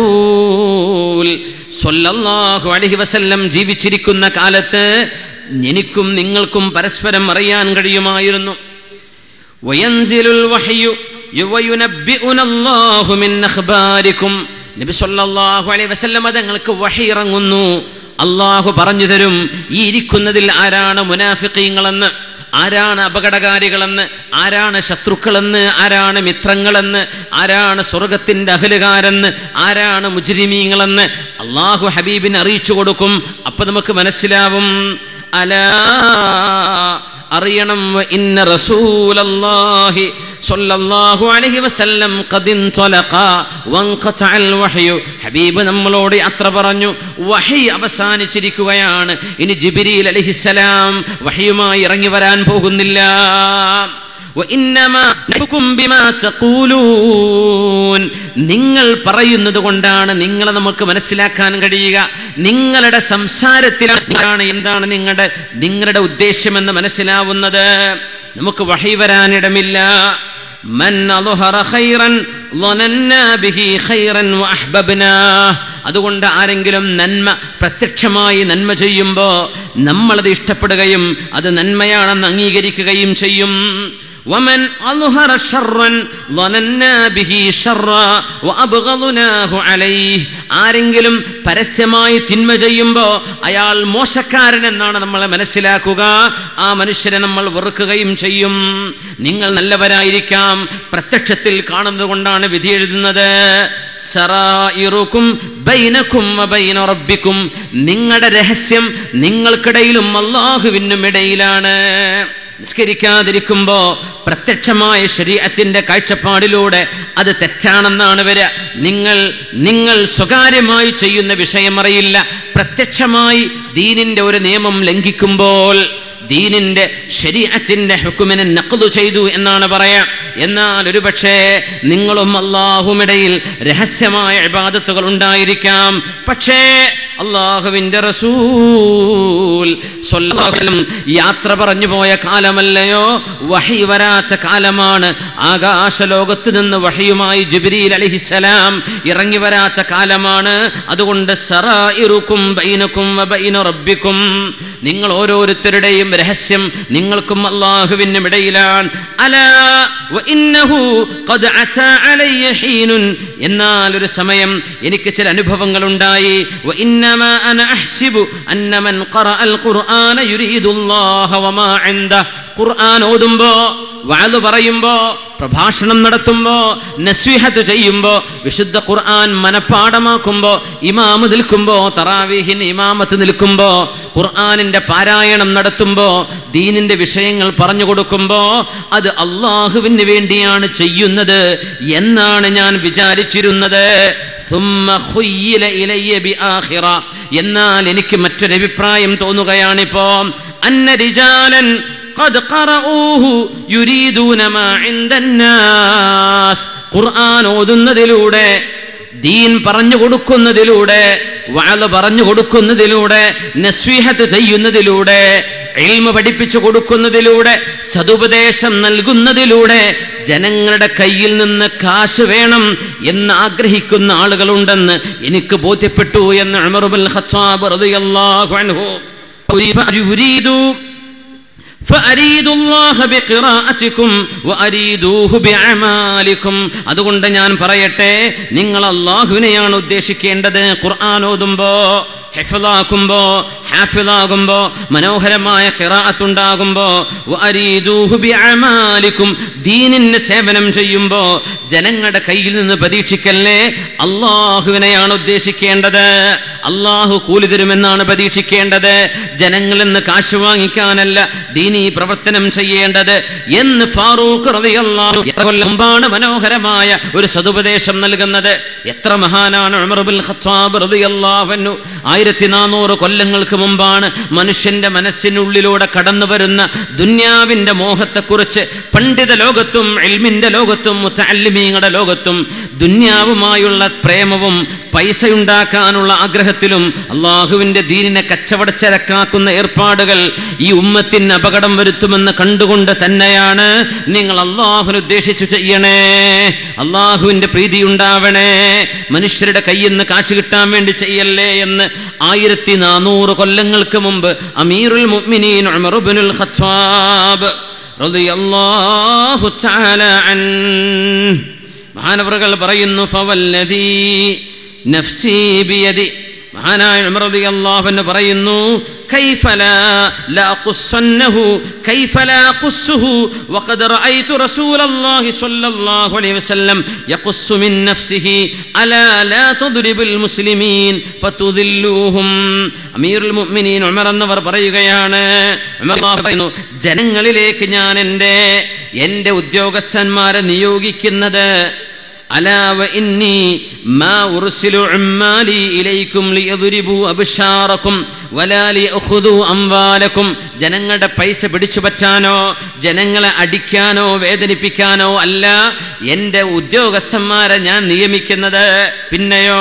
S1: റസൂൽ സ്വല്ലല്ലാഹു അലൈഹി വസല്ലം ജീവിച്ചിരിക്കുന്ന കാലത്ത് എനിക്കും നിങ്ങൾക്കും പരസ്പരം അറിയാൻ കഴിയുമായിരുന്നു വയൻസിലുൽ വഹ്യു യുവയുനബ്ബിഉന അല്ലാഹു മിൻ അഖ്ബാരിക്കും നബി സല്ലല്ലാഹു അലൈഹി വസല്ലം തങ്ങൾക്ക് വഹി ഇറങ്ങുന്നു അള്ളാഹു പറഞ്ഞു തരും ഈ ഇരിക്കുന്നതിൽ ആരാണ് മുനാഫിഖീങ്ങളെന്ന് ആരാണ് അപകടകാരികളെന്ന് ആരാണ് ശത്രുക്കളെന്ന് ആരാണ് മിത്രങ്ങളെന്ന് ആരാണ് സ്വർഗത്തിൻ്റെ അഹലുകാരെന്ന് ആരാണ് മുജ്രിമീങ്ങളെന്ന് അള്ളാഹു ഹബീബിനെ അറിയിച്ചു കൊടുക്കും അപ്പം നമുക്ക് മനസ്സിലാവും അലാ അറിയണം ഇന്ന റസൂലല്ലാഹി സ്വല്ലല്ലാഹു അലൈഹി വസല്ലം ഖദിൻ തലഖ വൻഖതഅൽ വഹ്യു ഹബീബ് നമ്മളോട് യാത്ര പറഞ്ഞു വഹി അവസാനിച്ചിരിക്കുകയാണ് ഇനി ജിബ്രീൽ അലൈഹിസ്സലാം വഹിയുമായി ഇറങ്ങി വരാൻ പോകുന്നില്ല നിങ്ങൾ പറയുന്നത് കൊണ്ടാണ് നിങ്ങളെ നമുക്ക് മനസ്സിലാക്കാൻ കഴിയുക നിങ്ങളുടെ സംസാരത്തിലാണ് എന്താണ് നിങ്ങളുടെ നിങ്ങളുടെ ഉദ്ദേശ്യമെന്ന് മനസ്സിലാവുന്നത് നമുക്ക് വഹി വരാനിടമില്ല അതുകൊണ്ട് ആരെങ്കിലും നന്മ പ്രത്യക്ഷമായി നന്മ ചെയ്യുമ്പോൾ നമ്മളത് ഇഷ്ടപ്പെടുകയും അത് നന്മയാണെന്ന് അംഗീകരിക്കുകയും ചെയ്യും ومن أظهر شرا ظننا به شرا وأبغضناه عليه ആരെങ്കിലും പരസ്യമായി തിന്മ ചെയ്യുമ്പോൾ അയാൾ മോശക്കാരൻ എന്നാണ് നമ്മളെ മനസ്സിലാക്കുക ആ മനുഷ്യരെ നമ്മൾ വെറുക്കുകയും ചെയ്യും നിങ്ങൾ നല്ലവരായിരിക്കാം പ്രത്യക്ഷത്തിൽ കാണുന്നത് കൊണ്ടാണ് വിധി എഴുതുന്നത് സറായിറുക്കും ബൈനക്കും വബൈന റബ്ബിക്കും നിങ്ങളുടെ രഹസ്യം നിങ്ങൾക്കിടയിലും അള്ളാഹുവിനും ഇടയിലാണ് നിസ്കരിക്കാതിരിക്കുമ്പോ പ്രത്യക്ഷമായ ശരീരത്തിന്റെ കാഴ്ചപ്പാടിലൂടെ അത് തെറ്റാണെന്നാണ് വരിക നിങ്ങൾ നിങ്ങൾ സ്വകാര്യമായി ചെയ്യുന്ന വിഷയം അറിയില്ല പ്രത്യക്ഷമായി ദീനിന്റെ ഒരു നിയമം ലംഘിക്കുമ്പോൾ ദീനിന്റെ ശരീരത്തിന്റെ ഹുക്കുമിനെ നഖ്ദു ചെയ്തു എന്നാണ് പറയാം എന്നാൽ ഒരുപക്ഷേ നിങ്ങളും അള്ളാഹുമിടയിൽ രഹസ്യമായ ഇബാദത്തുകൾ ഉണ്ടായിരിക്കാം പക്ഷേ അള്ളാഹുവിൻ്റെ റസൂൽ സ്വല്ലം യാത്ര പറഞ്ഞു പോയ കാലമല്ലയോ വഹി വരാത്ത കാലമാണ് ആകാശലോകത്ത് നിന്ന് വഹിയുമായി ജിബ്രീൽ അലിഹിസലാം ഇറങ്ങി വരാത്ത കാലമാണ് അതുകൊണ്ട് സറായിറുക്കും ബൈനക്കും വബൈന റബ്ബിക്കും നിങ്ങൾ ഓരോരുത്തരുടെയും രഹസ്യം നിങ്ങൾക്കും അള്ളാഹുവിനും ഇടയിലാണ് അലാ വഇന്നഹു ഖദ് അതാ അലയ്യ ഹീനുൻ എന്നാൽ ഒരു സമയം എനിക്ക് ചില അനുഭവങ്ങൾ ഉണ്ടായി വഇന്നമാ അന അഹ്സിബു അന്ന മൻ ഖറഅൽ ഖുർആന യുരീദുല്ലാഹ വമാ ഇൻദഹു ഖുർആൻ ഓതുമ്പോ വാത് പറയുമ്പോ പ്രഭാഷണം നടത്തുമ്പോ നസ്വിഹത്ത് ചെയ്യുമ്പോ വിശുദ്ധ ഖുർആൻ മനഃപ്പാടമാക്കുമ്പോ ഇമാമ് നിൽക്കുമ്പോ തറാവീഹിന് ഇമാമത്ത് നിൽക്കുമ്പോ ഖുർആനിന്റെ പാരായണം നടത്തുമ്പോ ദീനിന്റെ വിഷയങ്ങൾ പറഞ്ഞു കൊടുക്കുമ്പോ അത് അള്ളാഹുവിന് വേണ്ടിയാണ് ചെയ്യുന്നത് എന്നാണ് ഞാൻ വിചാരിച്ചിരുന്നത് ثم خيل إلي بآخرة എന്നാൽ എനിക്ക് മറ്റൊരഭിപ്രായം തോന്നുകയാണിപ്പോ അന്ന റിജാലൻ قد قرؤوه يريدون ما عند الناس ഖുർആൻ ഓതുന്നതിലൂടെ ദീൻ പറഞ്ഞു കൊടുക്കുന്നതിലൂടെ വാള പറഞ്ഞു കൊടുക്കുന്നതിലൂടെ നസ്വീഹത്ത് ചെയ്യുന്നതിലൂടെ ഇൽമ പഠിപ്പിച്ചു കൊടുക്കുന്നതിലൂടെ സതുപദേശം നൽകുന്നതിലൂടെ ജനങ്ങളുടെ കയ്യിൽ നിന്ന് കാശ് വേണം എന്ന് ആഗ്രഹിക്കുന്ന ആളുകളുണ്ടെന്ന് എനിക്ക് ബോധ്യപ്പെട്ടു എന്ന് ഉമറുൽ ഖത്താബ് റളിയല്ലാഹു അൻഹു فيريدوا فأريدوا الله بقراءتكم وأريدوه بأعمالكم അതുകൊണ്ട് ഞാൻ പറയട്ടെ നിങ്ങൾ അള്ളാഹുവിനെയാണ് ഉദ്ദേശിക്കേണ്ടത് ഖുർആൻ ഓതുമ്പോ ഹെഫിലാക്കുമ്പോ ഹാഫിലാകുമ്പോ മനോഹരമായ ഖിറാഅത്തുണ്ടാകുമ്പോ വഅരീദൂഹു ബിഅമാലിക്കും ദീനിന് സേവനം ചെയ്യുമ്പോ ജനങ്ങളുടെ കയ്യിൽ നിന്ന് പ്രതീക്ഷിക്കല്ലേ അള്ളാഹുവിനെയാണ് ഉദ്ദേശിക്കേണ്ടത് അള്ളാഹു കൂലി തരുമെന്നാണ് പ്രതീക്ഷിക്കേണ്ടത് ജനങ്ങളിൽ നിന്ന് കാശ് വാങ്ങിക്കാനല്ല ദീനീ പ്രവർത്തനം ചെയ്യേണ്ടത് എന്ന് ഫാറൂഖ് റളിയല്ലാഹു എത്ര കൊല്ലം മുമ്പാണ് മനോഹരമായ ഒരു സതുപദേശം നൽകുന്നത് എത്ര മഹാനാണ് ഉമർ ബിൻ ഖത്താബ് റളിയല്ലാഹു അൻഹു ആയിരത്തി നാനൂറ് കൊല്ലങ്ങൾക്ക് മുമ്പാണ് മനുഷ്യന്റെ മനസ്സിനുള്ളിലൂടെ കടന്നു വരുന്ന ദുന്യാവിന്റെ മോഹത്തെക്കുറിച്ച് പണ്ഡിത ലോകത്തും എൽമിന്റെ ലോകത്തും മുത്തല്ലിമീങ്ങളുടെ ലോകത്തും ദുന്യാവുമായുള്ള പ്രേമവും പൈസയുണ്ടാക്കാനുള്ള ആഗ്രഹത്തിലും അള്ളാഹുവിന്റെ ദീനിനെ കച്ചവടച്ചരക്കാക്കുന്ന ഏർപ്പാടുകൾ ഈ ഉമ്മത്തിന് അപകടം വരുത്തുമെന്ന് കണ്ടുകൊണ്ട് തന്നെയാണ് നിങ്ങൾ അള്ളാഹുവിന് ഉദ്ദേശിച്ചു ചെയ്യണേ അള്ളാഹുവിന്റെ പ്രീതി ഉണ്ടാവണേ മനുഷ്യരുടെ കയ്യിൽ നിന്ന് കാശ് കിട്ടാൻ വേണ്ടി ചെയ്യല്ലേ എന്ന് ആയിരത്തി നാനൂറ് കൊല്ലങ്ങൾക്ക് മുമ്പ് അമീറുൽ മുഅ്മിനീൻ ഉമർ ഇബ്നുൽ ഖത്താബ് റളിയല്ലാഹു തആല അൻ മഹാനവറുകൾ പറയുന്നു ഫവല്ലദീ നഫ്സി ബിയദി മഹാനായ ഉമർ റളിയല്ലാഹു അൻഹു പറയുന്നു كيف لا لا أقصنه كيف لا أقصه وقد رأيت رسول الله صلى الله عليه وسلم يقص من نفسه ألا لا تضرب المسلمين فتذلوهم أمير المؤمنين عمر എന്നവർ പറയുകയാണ് ഉമർ പറയുന്നു ജനങ്ങളിലേക്ക് ഞാൻ എൻ്റെ എൻ്റെ ഉദ്യോഗസ്ഥന്മാരെ നിയോഗിക്കുന്നത് ألا وإني ما أرسل عمالي إليكم ليضربوا أبشاركم ولا ليأخذوا أموالكم ജനങ്ങളുടെ പൈസ പിടിച്ചു പറ്റാനോ ജനങ്ങളെ അടിക്കാനോ വേദനിപ്പിക്കാനോ അല്ല എൻ്റെ ഉദ്യോഗസ്ഥന്മാരെ ഞാൻ നിയമിക്കുന്നത് പിന്നെയോ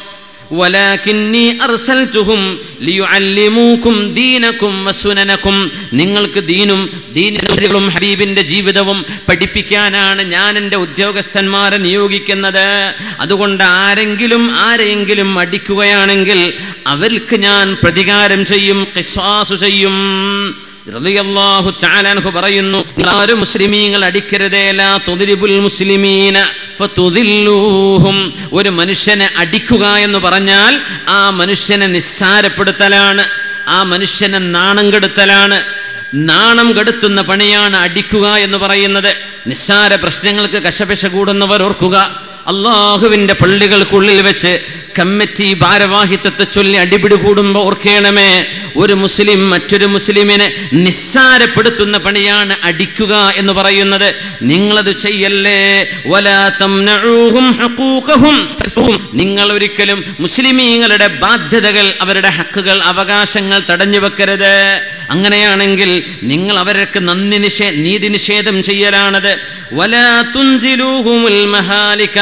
S1: ولكني أرسلتهم ليعلموكم دينكم وسننكم നിങ്ങൾക്ക് ദീനും ദീനും ഹബീബിന്റെ ജീവിതവും പഠിപ്പിക്കാനാണ് ഞാൻ എൻ്റെ ഉദ്യോഗസ്ഥന്മാരെ നിയോഗിക്കുന്നത് അതുകൊണ്ട് ആരെങ്കിലും ആരെയെങ്കിലും അടിക്കുകയാണെങ്കിൽ അവർക്ക് ഞാൻ പ്രതികാരം ചെയ്യും ഖിസ്വാസ് ചെയ്യും റളിയല്ലാഹു തആല അൻഹു പറയുന്നു ആരും മുസ്ലിമീങ്ങൾ അടിക്കരുതേ ലാ തുദ്രിബുൽ മുസ്ലിമീന ഫതുദില്ലൂഹും ഒരു മനുഷ്യനെ അടിക്കുക എന്ന് പറഞ്ഞാൽ ആ മനുഷ്യനെ നിസ്സാരപ്പെടുത്തലാണ് ആ മനുഷ്യനെ നാണം കെടുത്തലാണ് നാണം കെടുത്തുന്ന പണിയാണ് അടിക്കുക എന്ന് പറയുന്നത് നിസ്സാര പ്രശ്നങ്ങൾക്ക് കശപശ കൂടുന്നവർ ഓർക്കുക അള്ളാഹുവിന്റെ പള്ളികൾക്കുള്ളിൽ വെച്ച് കമ്മിറ്റി ഭാരവാഹിത്വത്തെ ചൊല്ലി അടിപിടി കൂടുമ്പോൾ ഓർക്കേണമേ ഒരു മുസ്ലിം മറ്റൊരു മുസ്ലിമിനെ നിസ്സാരപ്പെടുത്തുന്ന പണിയാണ് അടിക്കുക എന്ന് പറയുന്നത് നിങ്ങളത് ചെയ്യല്ലേ വലാ തംനഊഹും ഹഖൂഖഹും നിങ്ങൾ ഒരിക്കലും മുസ്ലിമീങ്ങളുടെ ബാധ്യതകൾ അവരുടെ ഹക്കുകൾ അവകാശങ്ങൾ തടഞ്ഞു വെക്കരുത് അങ്ങനെയാണെങ്കിൽ നിങ്ങൾ അവർക്ക് നന്ദി നിഷേ നീതി നിഷേധം ചെയ്യലാണത് വലാ തുൻസിലൂഹുമുൽ മഹാലിക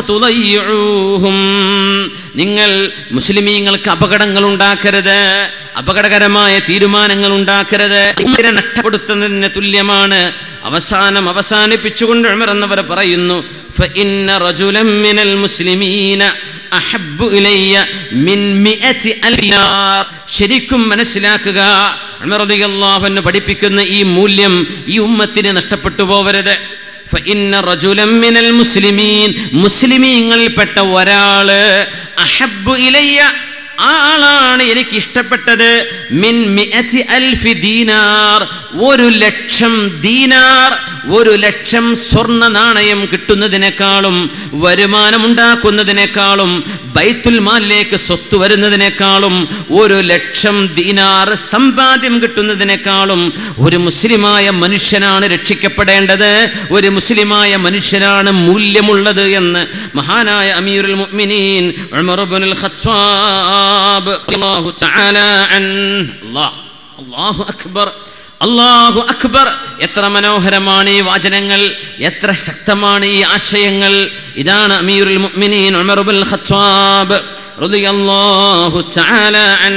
S1: ഫതുളയ്യൂഹും നിങ്ങൾ മുസ്ലിമീങ്ങൾക്ക് അപകടങ്ങൾ ഉണ്ടാക്കരുത് അപകടകരമായ തീരുമാനങ്ങൾ ഉണ്ടാക്കരുത് ഇവരെ നഷ്ടപ്പെടുത്തുന്നതിന് തുല്യമാണ് അവസാനം അവസാനിപ്പിച്ചുകൊണ്ട് ഉമർ എന്നവർ പറയുന്നു فإن رجلا من المسلمين أحب إلي من مئة ألف دينار ശരിക്കും മനസ്സിലാക്കുക ഉമർ റളിയല്ലാഹു അൻഹു പഠിപ്പിക്കുന്ന ഈ മൂല്യം ഈ ഉമ്മത്തിന് നഷ്ടപ്പെട്ടു പോവരുത് فإن رجلا من المسلمين മുസ്ലിമീങ്ങളിൽപ്പെട്ട ഒരാള് അഹബ്ബു ഇലയ്യ ആ ആളാണ് എനിക്ക് ഇഷ്ടപ്പെട്ടത് മിൻ മിഅത്തി അൽഫി ദീനാർ ഒരു ലക്ഷം ദീനാർ ഒരു ലക്ഷം സ്വർണ്ണ നാണയം കിട്ടുന്നതിനേക്കാളും വരുമാനം ഉണ്ടാക്കുന്നതിനേക്കാളും ബൈത്തുൽ മാലിലേക്ക് സ്വത്ത് വരുന്നതിനേക്കാളും ഒരു ലക്ഷം ദീനാർ സമ്പാദ്യം കിട്ടുന്നതിനേക്കാളും ഒരു മുസ്ലിമായ മനുഷ്യനാണ് രക്ഷിക്കപ്പെടേണ്ടത് ഒരു മുസ്ലിമായ മനുഷ്യനാണ് മൂല്യമുള്ളത് എന്ന് മഹാനായ അമീറുൽ മുഅ്മിനീൻ ഉമർ ഇബ്നുൽ ഖത്താബ് അല്ലാഹു തആല അൻ അല്ലാഹ് അല്ലാഹു അക്ബർ അള്ളാഹു അക്ബർ എത്ര മനോഹരമാണ് ഈ വാചനങ്ങൾ എത്ര ശക്തമാണ് ഈ ആശയങ്ങൾ ഇതാണ് അമീറുൽ മുഅ്മിനീൻ ഉമർ ഇബ്നുൽ ഖത്താബ് റളിയല്ലാഹു തആല അൻ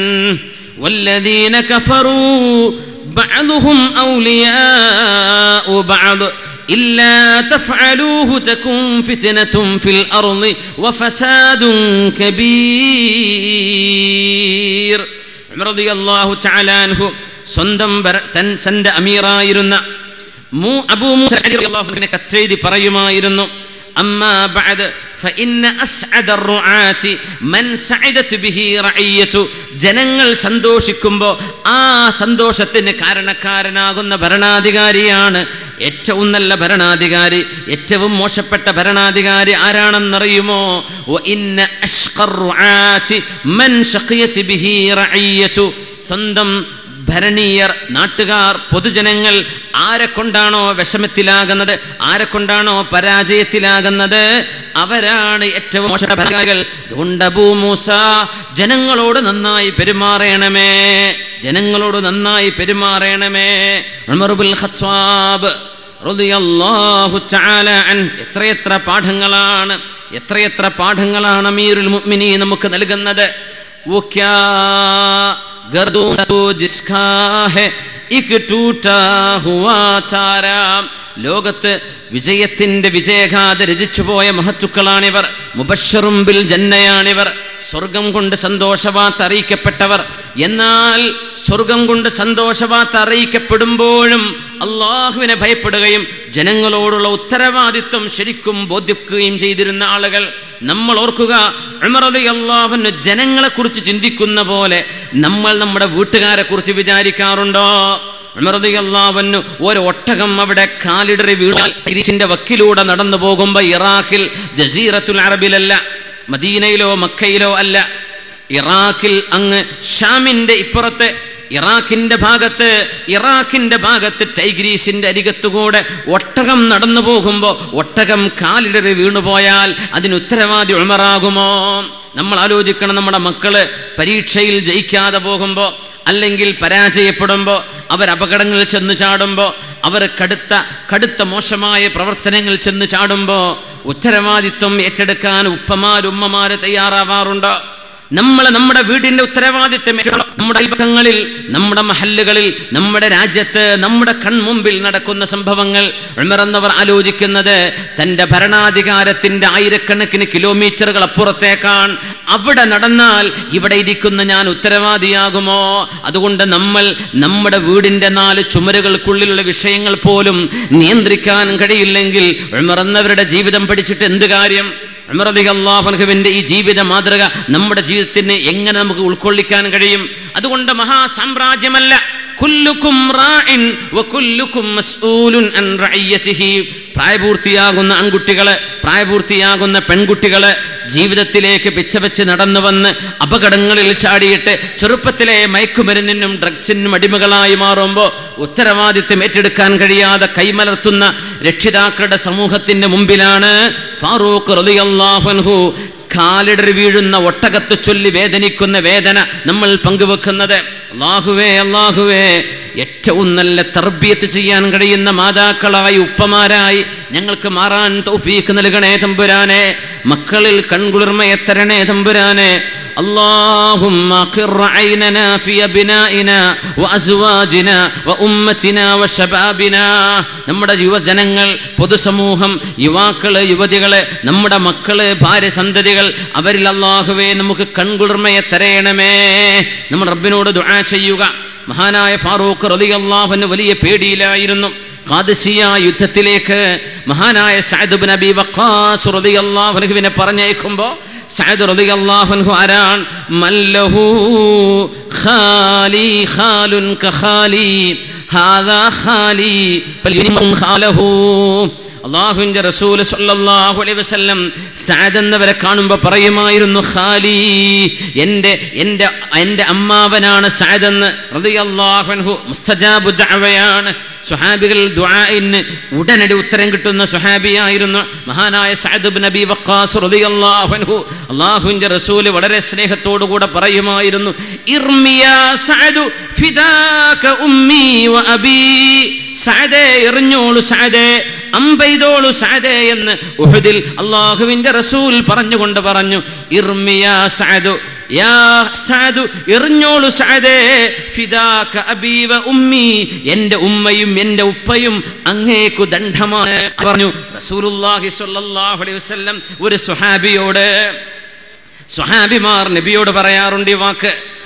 S1: والذين كفروا بعضهم أولياء بعض إلا تفعلوه تكن فتنة في الأرض وفساد كبير ഉമർ റളിയല്ലാഹു തആല അൻഹു സ്വന്തം ഭര- തൻ തന്റെ അമീറായിരുന്ന മൂ അബൂ മൂസ അശ്അരി റളിയല്ലാഹു അൻഹുവിനെ കത്തെഴുതി പറയുമായിരുന്നു أما بعد فإن أسعد الرعاة من سعدت به رعية ജനങ്ങൾ സന്തോഷിക്കുമ്പോൾ ആ സന്തോഷത്തിന് കാരണക്കാരനാകുന്ന ഭരണാധികാരിയാണ് ഏറ്റവും നല്ല ഭരണാധികാരി ഏറ്റവും മോശപ്പെട്ട ഭരണാധികാരി ആരാണെന്നറിയുമോ وإن أشقى الرعاة من شقيت به رعية സ്വന്തം ഭരണീയർ നാട്ടുകാർ പൊതുജനങ്ങൾ ആരെ കൊണ്ടാണോ വിഷമത്തിലാകുന്നത് ആരെ കൊണ്ടാണോ പരാജയത്തിലാകുന്നത് അവരാണ് ഏറ്റവും മോശം ഭരണകാരികൾ അതുകൊണ്ട് അബൂ മൂസ ജനങ്ങളോട് നന്നായി പെരുമാറണമേ ജനങ്ങളോട് നന്നായി പെരുമാറണമേ ഉമറുൽ ഖത്വാബ് റളിയല്ലാഹു തആല അൻ എത്രയെത്ര പാഠങ്ങളാണ് എത്രയെത്ര പാഠങ്ങളാണ് അമീറുൽ മുഅ്മിനീൻ നമുക്ക് നൽകുന്നത് वो क्या गर्दों तो जिसका है एक टूटा हुआ താര ലോകത്ത് വിജയത്തിന്റെ വിജയഗാഥ രചിച്ചുപോയ മഹത്തുക്കളാണിവർ മുബഷറും ബിൽ ജന്നയാണിവർ സ്വർഗം കൊണ്ട് സന്തോഷവാർത്ത അറിയിക്കപ്പെട്ടവർ എന്നാൽ സ്വർഗം കൊണ്ട് സന്തോഷവാർത്ത അറിയിക്കപ്പെടുമ്പോഴും അള്ളാഹുവിനെ ഭയപ്പെടുകയും ജനങ്ങളോടുള്ള ഉത്തരവാദിത്വം ശരിക്കും ബോധ്യക്കുകയും ചെയ്തിരുന്ന ആളുകൾ നമ്മൾ ഓർക്കുക ഉമറതി അള്ളാഹുന് ജനങ്ങളെ കുറിച്ച് ചിന്തിക്കുന്ന പോലെ നമ്മൾ നമ്മുടെ വീട്ടുകാരെ കുറിച്ച് വിചാരിക്കാറുണ്ടോ ഉമറദിയല്ലാവന്നു ഒരു ഒട്ടകം അവിടെ കാലിടറി വീണാൽ ഇരിശിന്റെ വക്കിലൂടെ നടന്നു പോകുമ്പോൾ ഇറാഖിൽ ജസീറത്തുൽ അറബിലല്ല മദീനയിലോ മക്കയിലോ അല്ല ഇറാഖിൽ അങ്ങ് ഷാമിന്റെ ഇപ്പുറത്ത് ഇറാഖിന്റെ ഭാഗത്ത് ഇറാഖിന്റെ ഭാഗത്ത് ടൈഗ്രീസിന്റെ അരികത്തുകൂടെ ഒട്ടകം നടന്നു പോകുമ്പോൾ ഒട്ടകം കാലിടറി വീണുപോയാൽ അതിന് ഉത്തരവാദി ഉമറാകുമോ നമ്മൾ ആലോചിക്കണം നമ്മുടെ മക്കള് പരീക്ഷയിൽ ജയിക്കാതെ പോകുമ്പോൾ അല്ലെങ്കിൽ പരാജയപ്പെടുമ്പോൾ അവർ അപകടങ്ങളിൽ ചെന്ന് ചാടുമ്പോൾ അവർ കടുത്ത കടുത്ത മോശമായ പ്രവർത്തനങ്ങൾ ചെന്ന് ചാടുമ്പോൾ ഉത്തരവാദിത്വം ഏറ്റെടുക്കാൻ ഉപ്പമാർ ഉമ്മമാര് തയ്യാറാവാറുണ്ടോ നമ്മൾ നമ്മുടെ വീടിന്റെ ഉത്തരവാദിത്വം ഏറ്റെടുക്കണം. നമ്മുടെ അയൽപക്കങ്ങളിൽ നമ്മുടെ മഹല്ലുകളിൽ നമ്മുടെ രാജ്യത്ത് നമ്മുടെ കൺമുമ്പിൽ നടക്കുന്ന സംഭവങ്ങൾ ഉമറന്നവർ ആലോചിക്കുന്നത് തൻ്റെ ഭരണാധികാരത്തിന്റെ ആയിരക്കണക്കിന് കിലോമീറ്ററുകൾ അപ്പുറത്തേക്കാൻ അവിടെ നടന്നാൽ ഇവിടെ ഇരിക്കുന്ന ഞാൻ ഉത്തരവാദിയാകുമോ അതുകൊണ്ട് നമ്മൾ നമ്മുടെ വീടിന്റെ നാല് ചുമരുകൾക്കുള്ളിലുള്ള വിഷയങ്ങൾ പോലും നിയന്ത്രിക്കാൻ കഴിയില്ലെങ്കിൽ ഉമറന്നവരുടെ ജീവിതം പഠിച്ചിട്ട് എന്ത് കാര്യം അള്ളാഹുവിന്റെ ഈ ജീവിത മാതൃക നമ്മുടെ ജീവിതത്തിന് എങ്ങനെ നമുക്ക് ഉൾക്കൊള്ളിക്കാൻ കഴിയും അതുകൊണ്ട് മഹാസാമ്രാജ്യമല്ല കുല്ലുക്കും റാഇൻ വകുല്ലുക്കും മസ്ഊലുൻ അൻ റഅയ്യതിഹി പ്രായപൂർത്തിയാകുന്ന ആൺകുട്ടികള് പ്രായപൂർത്തിയാകുന്ന പെൺകുട്ടികള് ജീവിതത്തിലേക്ക് പിച്ചവെച്ച് നടന്നു വന്ന് അപകടങ്ങളിൽ ചാടിയിട്ട് ചെറുപ്പത്തിലെ മയക്കുമരുന്നിനും ഡ്രഗ്സിനും അടിമകളായി മാറുമ്പോൾ ഉത്തരവാദിത്വം ഏറ്റെടുക്കാൻ കഴിയാതെ കൈമലർത്തുന്ന രക്ഷിതാക്കളുടെ സമൂഹത്തിന്റെ മുമ്പിലാണ് ഫാറൂഖ് റളിയല്ലാഹു കാലിടറി വീഴുന്ന ഒട്ടകത്ത് ചൊല്ലി വേദനിക്കുന്ന വേദന നമ്മൾ പങ്കുവെക്കുന്നത് അള്ളാഹുവേ അള്ളാഹുവേ ഏറ്റവും നല്ല തർബിയത്ത് ചെയ്യാൻ കഴിയുന്ന മാതാക്കളായി ഉപ്പമാരായി ഞങ്ങൾക്ക് മാറാൻ തൗഫീക്ക് നൽകണേ തമ്പുരാനെ മക്കളിൽ കൺകുളിർമയെ തരണേ തമ്പുരാനെ اللهم قر عيننا في أبنائنا وأزواجنا وأمتنا وشبابنا നമ്മുടെ യുവജനങ്ങൾ പൊതുസമൂഹം യുവാക്കള് യുവതികള് നമ്മുടെ മക്കള് ഭാര്യ സന്തതികൾ അവരിൽ അള്ളാഹുവേ നമുക്ക് കൺകുളിർമയെ തരയണമേ നമ്മൾ റബ്ബിനോട് ദുആ ചെയ്യുക മഹാനായ ഫാറൂഖ് റളിയല്ലാഹുവിന് വലിയ പേടിയിലായിരുന്നു ഖാദിസിയ യുദ്ധത്തിലേക്ക് മഹാനായ സഅദ് ബിൻ അബി വഖാസ് റളിയല്ലാഹു അൻഹുവിനെ പറഞ്ഞേക്കുമ്പോൾ സഅദ് റളിയല്ലാഹു അൻഹു ആരാൻ മല്ലഹു ഖാലി ഖാലുൻ കഖാലി ഹാദാ ഖാലി ഫലിമൻ ഖാലഹു അള്ളാഹുവിൻ്റെ റസൂൽ സല്ലല്ലാഹു അലൈഹി വസല്ലം സഅദ് എന്നവരെ കാണുമ്പോൾ പറയുമായിരുന്നു ഖാലി എൻ്റെ എൻ്റെ എൻ്റെ അമ്മാവനാണ് സഅദ് എന്ന് റളിയല്ലാഹു അൻഹു മുസ്തജാബു ദഅവയാണ് സുഹാബികൾ ദുആഇന് ഉടനടി ഉത്തരം കിട്ടുന്ന സുഹാബിയായിരുന്നു മഹാനായ സഅദ് ബിൻ നബി വഖാസ് റളിയല്ലാഹു അൻഹു അള്ളാഹുവിൻ്റെ റസൂൽ വളരെ സ്നേഹത്തോടു കൂടെ പറയുമായിരുന്നു ഇർമിയാ സഅദു ഫിദാക ഉമ്മി വ അബീ സഅദേ എറിഞ്ഞോളൂ സഅദേ അമ്പെയ്തോളൂ സഅദേ എന്ന് ഉഹുദിൽ അള്ളാഹുവിൻ്റെ റസൂൽ പറഞ്ഞുകൊണ്ട് പറഞ്ഞു ഇർമിയാ സഅദു യാ സഅദു എറിഞ്ഞോളൂ സഅദേ ഫിദാക അബീ വ ഉമ്മി എൻ്റെ ഉമ്മയും എൻ്റെ ഉപ്പയും അങ്ങേക്കു ദണ്ഡമാണ് പറഞ്ഞു റസൂലുള്ളാഹി സ്വല്ലല്ലാഹു അലൈഹി വസല്ലം ഒരു സുഹാബിയോട് സുഹാബിമാർ നബിയോട് പറയാറുണ്ട് ഈ വാക്ക്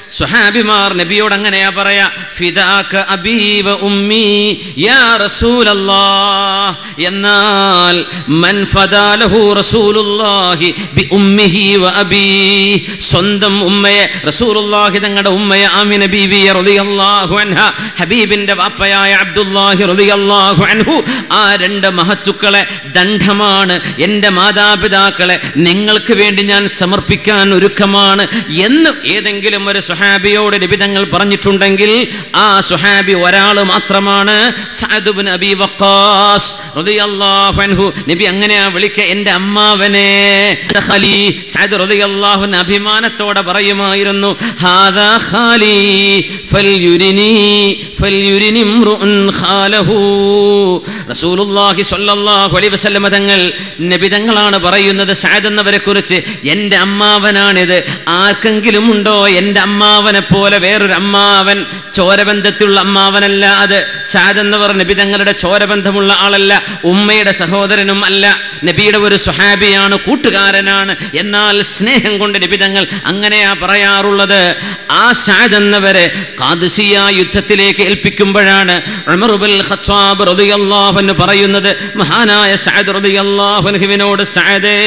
S1: സുഹാബിമാർ നബിയോട് അങ്ങനെയാ പറയാ ഫിദാക അബീവ ഉമ്മി യാ റസൂലല്ലാഹ് എന്നാൽ മൻ ഫദാലഹു റസൂലുള്ളാഹി ബി ഉമ്മിഹി വ അബീ സ്വന്തം ഉമ്മയെ റസൂലുള്ളാഹി തങ്ങളുടെ ഉമ്മയെ ആമിന ബീവിയെ റളിയല്ലാഹു അൻഹ ഹബീബിന്റെ വാപ്പയായ അബ്ദുല്ലാഹി റളിയല്ലാഹു അൻഹു ആ രണ്ട് മഹത്തുക്കളെ ദണ്ഡമാണ് എൻ്റെ മാതാപിതാക്കളെ നിങ്ങൾക്ക് വേണ്ടി ഞാൻ സമർപ്പിക്കാൻ ഒരുക്കമാണ് എന്ന് ഏതെങ്കിലും ഒരു സുഹാബിയോട് നിബിതങ്ങൾ പറഞ്ഞിട്ടുണ്ടെങ്കിൽ ആ സുഹാബി ഒരാൾ മാത്രമാണ് സഅദ് ഇബ്നു അബി വഖാസ് റളിയല്ലാഹു അൻഹു നബി അങ്ങനെയാ വിളിക്ക എൻ്റെ അമ്മാവനെ ഖലി സഅദ് റളിയല്ലാഹു അൻഹു അഭിമാനത്തോടെ പറയുമായിരുന്നു ഹാദാ ഖാലി ഫൽയുരിനി ഫൽയുരിനി ഇംറുഉൻ ഖാലഹു റസൂലുള്ളാഹി സ്വല്ലല്ലാഹു അലൈഹി വസല്ലമ തങ്ങൾ നബി തങ്ങളാണ് പറയുന്നത് സഅദ് എന്നവരെ കുറിച്ച് എൻ്റെ അമ്മാവനാണിത് ആർക്കെങ്കിലും ഉണ്ടോ എൻ്റെ അമ്മാവനെ പോലെ വേറൊരു അമ്മാവൻ ചോരബന്ധത്തിലുള്ള അമ്മാവനല്ല അത് സഅദ് എന്നവർ നബി തങ്ങളുടെ ചോരബന്ധമുള്ള ആളല്ല ഉമ്മയുടെ സഹോദരനും അല്ല നബിയുടെ ഒരു സുഹാബിയാണ് കൂട്ടുകാരനാണ് എന്നാൽ സ്നേഹം കൊണ്ട് നബി തങ്ങൾ അങ്ങനെയാ പറയാറുള്ളത് ആ സഅദ് എന്നവരെ ഖാദിസിയ യുദ്ധത്തിലേക്ക് ഏൽപ്പിക്കുമ്പോഴാണ് ഉമർ ഇബ്നുൽ ഖത്താബ് റളിയല്ലാഹു അൻഹു പറയുന്നത് മഹാനായ സഅദ് റളിയല്ലാഹു അൻഹുവിനോട് സഅദേ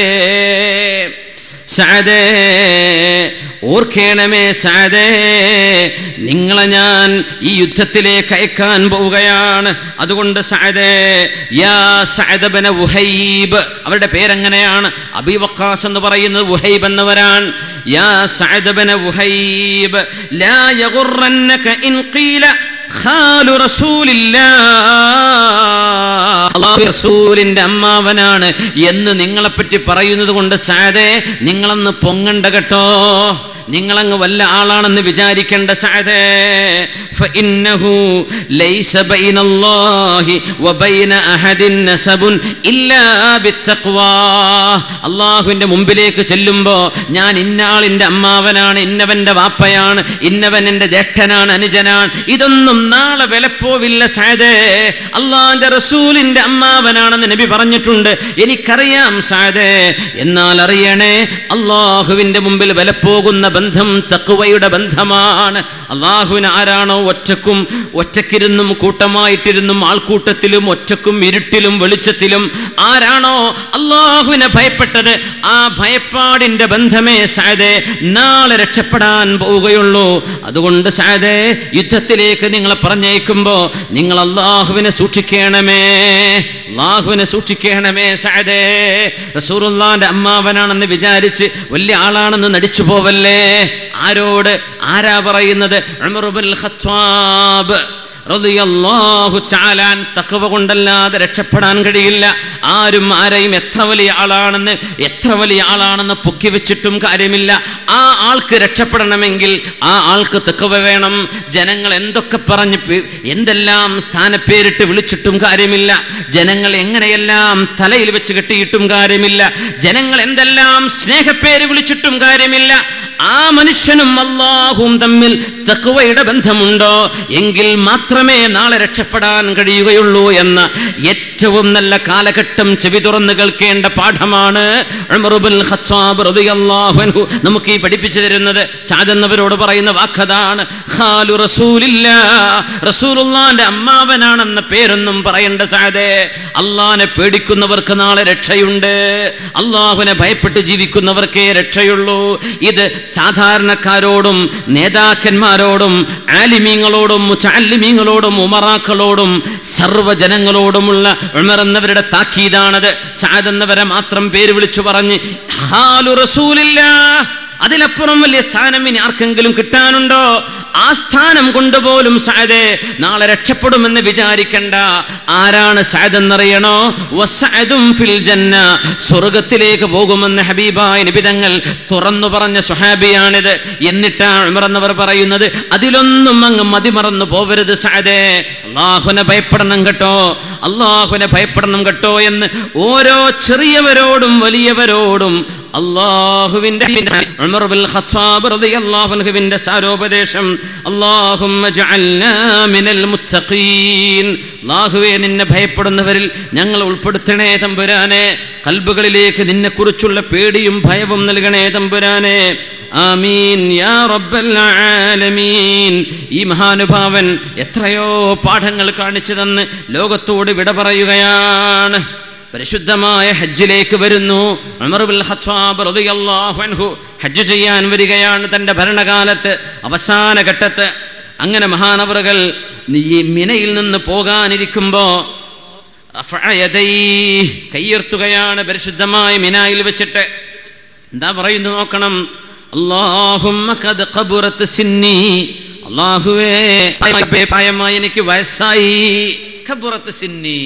S1: സഅദേ ഓർക്കേണമേ സഅദേ നിങ്ങളെ ഞാൻ ഈ യുദ്ധത്തിലേക്ക് അയക്കാൻ പോവുകയാണ് അതുകൊണ്ട് സഅദേ യാ സഅദ് ബന ഉഹൈബ് അവരുടെ പേരെങ്ങനെയാണ് അബി വക്കാസ് എന്ന് പറയുന്നത് ഉഹൈബ് എന്നവരാണ് യാ സഅദ് ബന ഉഹൈബ് ലാ യഗുറന്നക ഇൻ ഖീല ഖാലു റസൂലില്ലാഹ് റസൂലിന്റെ അമ്മാവനാണ് എന്ന് നിങ്ങളെപ്പറ്റി പറയുന്നത് കൊണ്ട് സാദേ നിങ്ങളന്ന് പൊങ്ങണ്ട കേട്ടോ നിങ്ങളങ്ങ് വല്ല ആളാണെന്ന് വിചാരിക്കേണ്ട സാദേ ഫഇന്നഹു ലൈസ ബൈനല്ലാഹി വബൈന അഹദിൻ നസബുൻ ഇല്ലാ ബിത്തഖ്വാ അള്ളാഹുവിന്റെ മുമ്പിലേക്ക് ചെല്ലുമ്പോൾ ഞാൻ ഇന്നാളിന്റെ അമ്മാവനാണ് ഇന്നവന്റെ വാപ്പയാണ് ഇന്നവൻ എൻ്റെ ജ്യേഷ്ഠനാണ് അനുജനാണ് ഇതൊന്നും നാളെ വിലപ്പോവില്ല സാദേ അള്ളാന്റെ റസൂലിന്റെ അമ്മാവനാണെന്ന് നബി പറഞ്ഞിട്ടുണ്ട് എനിക്കറിയാം സാദേ എന്നാൽ അറിയണേ അള്ളാഹുവിന്റെ മുമ്പിൽ വിലപ്പോകുന്ന ബന്ധം തക്കുവയുടെ ബന്ധമാണ് അള്ളാഹുവിന് ആരാണോ ഒറ്റക്കും ഒറ്റക്കിരുന്നും കൂട്ടമായിട്ടിരുന്നും ആൾക്കൂട്ടത്തിലും ഒറ്റക്കും ഇരുട്ടിലും വെളിച്ചത്തിലും ആരാണോ അള്ളാഹുവിനെ ഭയപ്പെട്ടത് ആ ഭയപ്പാടിന്റെ ബന്ധമേ സായതേ നാളെ രക്ഷപ്പെടാൻ പോവുകയുള്ളൂ അതുകൊണ്ട് സായതേ യുദ്ധത്തിലേക്ക് നിങ്ങളെ പറഞ്ഞയക്കുമ്പോ നിങ്ങൾ അള്ളാഹുവിനെ സൂക്ഷിക്കണമേ അള്ളാഹുവിനെ സൂക്ഷിക്കണമേ സായതേ റസൂറുല്ലാന്റെ അമ്മാവനാണെന്ന് വിചാരിച്ച് വലിയ ആളാണെന്ന് നടിച്ചു പോവല്ലേ ആരോട് ആരാ പറയുന്നത് ഉമർ ഇബ്നുൽ ഖത്താബ് റളിയല്ലാഹു ചാലാൻ തക്കവ കൊണ്ടല്ലാതെ രക്ഷപ്പെടാൻ കഴിയില്ല ആരും ആരെയും എത്ര വലിയ ആളാണെന്ന് എത്ര വലിയ ആളാണെന്ന് പൊക്കി വെച്ചിട്ടും കാര്യമില്ല ആ ആൾക്ക് രക്ഷപ്പെടണമെങ്കിൽ ആ ആൾക്ക് തക്കവ വേണം ജനങ്ങൾ എന്തൊക്കെ പറഞ്ഞ് പേ- എന്തെല്ലാം സ്ഥാനപ്പേരിട്ട് വിളിച്ചിട്ടും കാര്യമില്ല ജനങ്ങൾ എങ്ങനെയെല്ലാം തലയിൽ വെച്ച് കെട്ടിയിട്ടും കാര്യമില്ല ജനങ്ങൾ എന്തെല്ലാം സ്നേഹപ്പേര് വിളിച്ചിട്ടും കാര്യമില്ല ആ മനുഷ്യനും അള്ളാഹും തമ്മിൽ തക്കുവയുടെ ബന്ധമുണ്ടോ എങ്കിൽ മാത്രമേ നാളെ രക്ഷപ്പെടാൻ കഴിയുകയുള്ളൂ എന്ന ഏറ്റവും നല്ല കാലഘട്ടം ചെവി തുറന്ന് കേൾക്കേണ്ട പാഠമാണ് ഉമർ ഇബ്നുൽ ഖത്താബ് റളിയല്ലാഹു അൻഹു നമുക്ക് ഈ പഠിപ്പിച്ചു തരുന്നത് സാദെന്നവരോട് പറയുന്ന വാക്കതാണ് ഖാലു റസൂലില്ലാ റസൂലുള്ളാന്റെ അമ്മാവനാണെന്ന പേരൊന്നും പറയേണ്ട സാദേ അള്ളാനെ പേടിക്കുന്നവർക്ക് നാളെ രക്ഷയുണ്ട് അള്ളാഹുവിനെ ഭയപ്പെട്ട് ജീവിക്കുന്നവർക്കേ രക്ഷയുള്ളൂ ഇത് സാധാരണക്കാരോടും നേതാക്കന്മാരോടും ആലിമീങ്ങളോടും മുച്ചാലിമീങ്ങളോടും ഉമറാക്കളോടും സർവ്വജനങ്ങളോടുമുള്ള ഉമർ എന്നവരുടെ താക്കീതാണത് സാദ് എന്നവരെ മാത്രം പേര് വിളിച്ചു പറഞ്ഞ് ഹാലു റസൂലില്ലാ അതിലപ്പുറം വലിയ സ്ഥാനം ഇനി ആർക്കെങ്കിലും കിട്ടാനുണ്ടോ ആ സ്ഥാനം കൊണ്ടുപോലും സാദേ നാളെ രക്ഷപ്പെടുമെന്ന് വിചാരിക്കണ്ട ആരാണ് സാദ് എന്നറിയണോ വസഅദും ഫിൽ ജന്ന സ്വർഗത്തിലേക്ക് പോകുമെന്ന് ഹബീബായ നിബിതങ്ങൾ തുറന്നു പറഞ്ഞ സുഹാബിയാണിത് എന്നിട്ടാണ് ഉമർ എന്നവർ പറയുന്നത് അതിലൊന്നും അങ്ങ് മതിമറന്നു പോവരുത് സാദേ അള്ളാഹുനെ ഭയപ്പെടണം കേട്ടോ അള്ളാഹുനെ ഭയപ്പെടണം കേട്ടോ എന്ന് ഓരോ ചെറിയവരോടും വലിയവരോടും അള്ളാഹുവിന്റെ ഉമർ ബിൽ ഖത്താബ് റളിയല്ലാഹു അൻഹുവിന്റെ സാരോപദേശം അല്ലാഹുമ്മ ജഅൽനാ മിനൽ മുത്തഖീൻ അല്ലാഹുവേ നിന്നെ ഭയപ്പെടുന്നവരിൽ ഞങ്ങൾ ഉൾപ്പെടുത്തണേ തമ്പുരാനെ കൽബുകളിലേക്ക് നിന്നെക്കുറിച്ചുള്ള പേടിയും ഭയവും നൽകണേ തമ്പുരാനെ ആമീൻ യാ റബ്ബൽ ആലമീൻ ഈ മഹാനുഭാവൻ എത്രയോ പാഠങ്ങൾ കാണിച്ചു തന്ന് ലോകത്തോട് വിട പറയുകയാണ് പരിശുദ്ധമായ ഹജ്ജിലേക്ക് വരുന്നു ഉമർ ബിൻ ഖത്താബ് റളിയല്ലാഹു അൻഹു ഹജ്ജ് ചെയ്യാൻ വരികയാണ് തൻ്റെ ഭരണകാലത്ത് അവസാന ഘട്ടത്ത് അങ്ങനെ മഹാനവറുകൾ ഈ മിനയിൽ നിന്ന് പോകാനിരിക്കുമ്പോൾ കയ്യുർത്തുകയാണ് പരിശുദ്ധമായ മിനായിൽ വെച്ചിട്ട് എന്താ പറയുന്നു നോക്കണം അല്ലാഹുമ്മ ഖദ് ഖബറത്ത് സിന്നി അല്ലാഹുവേ പ്രായമായി എനിക്ക് വയസ്സായി ഖബറത്ത് സിന്നി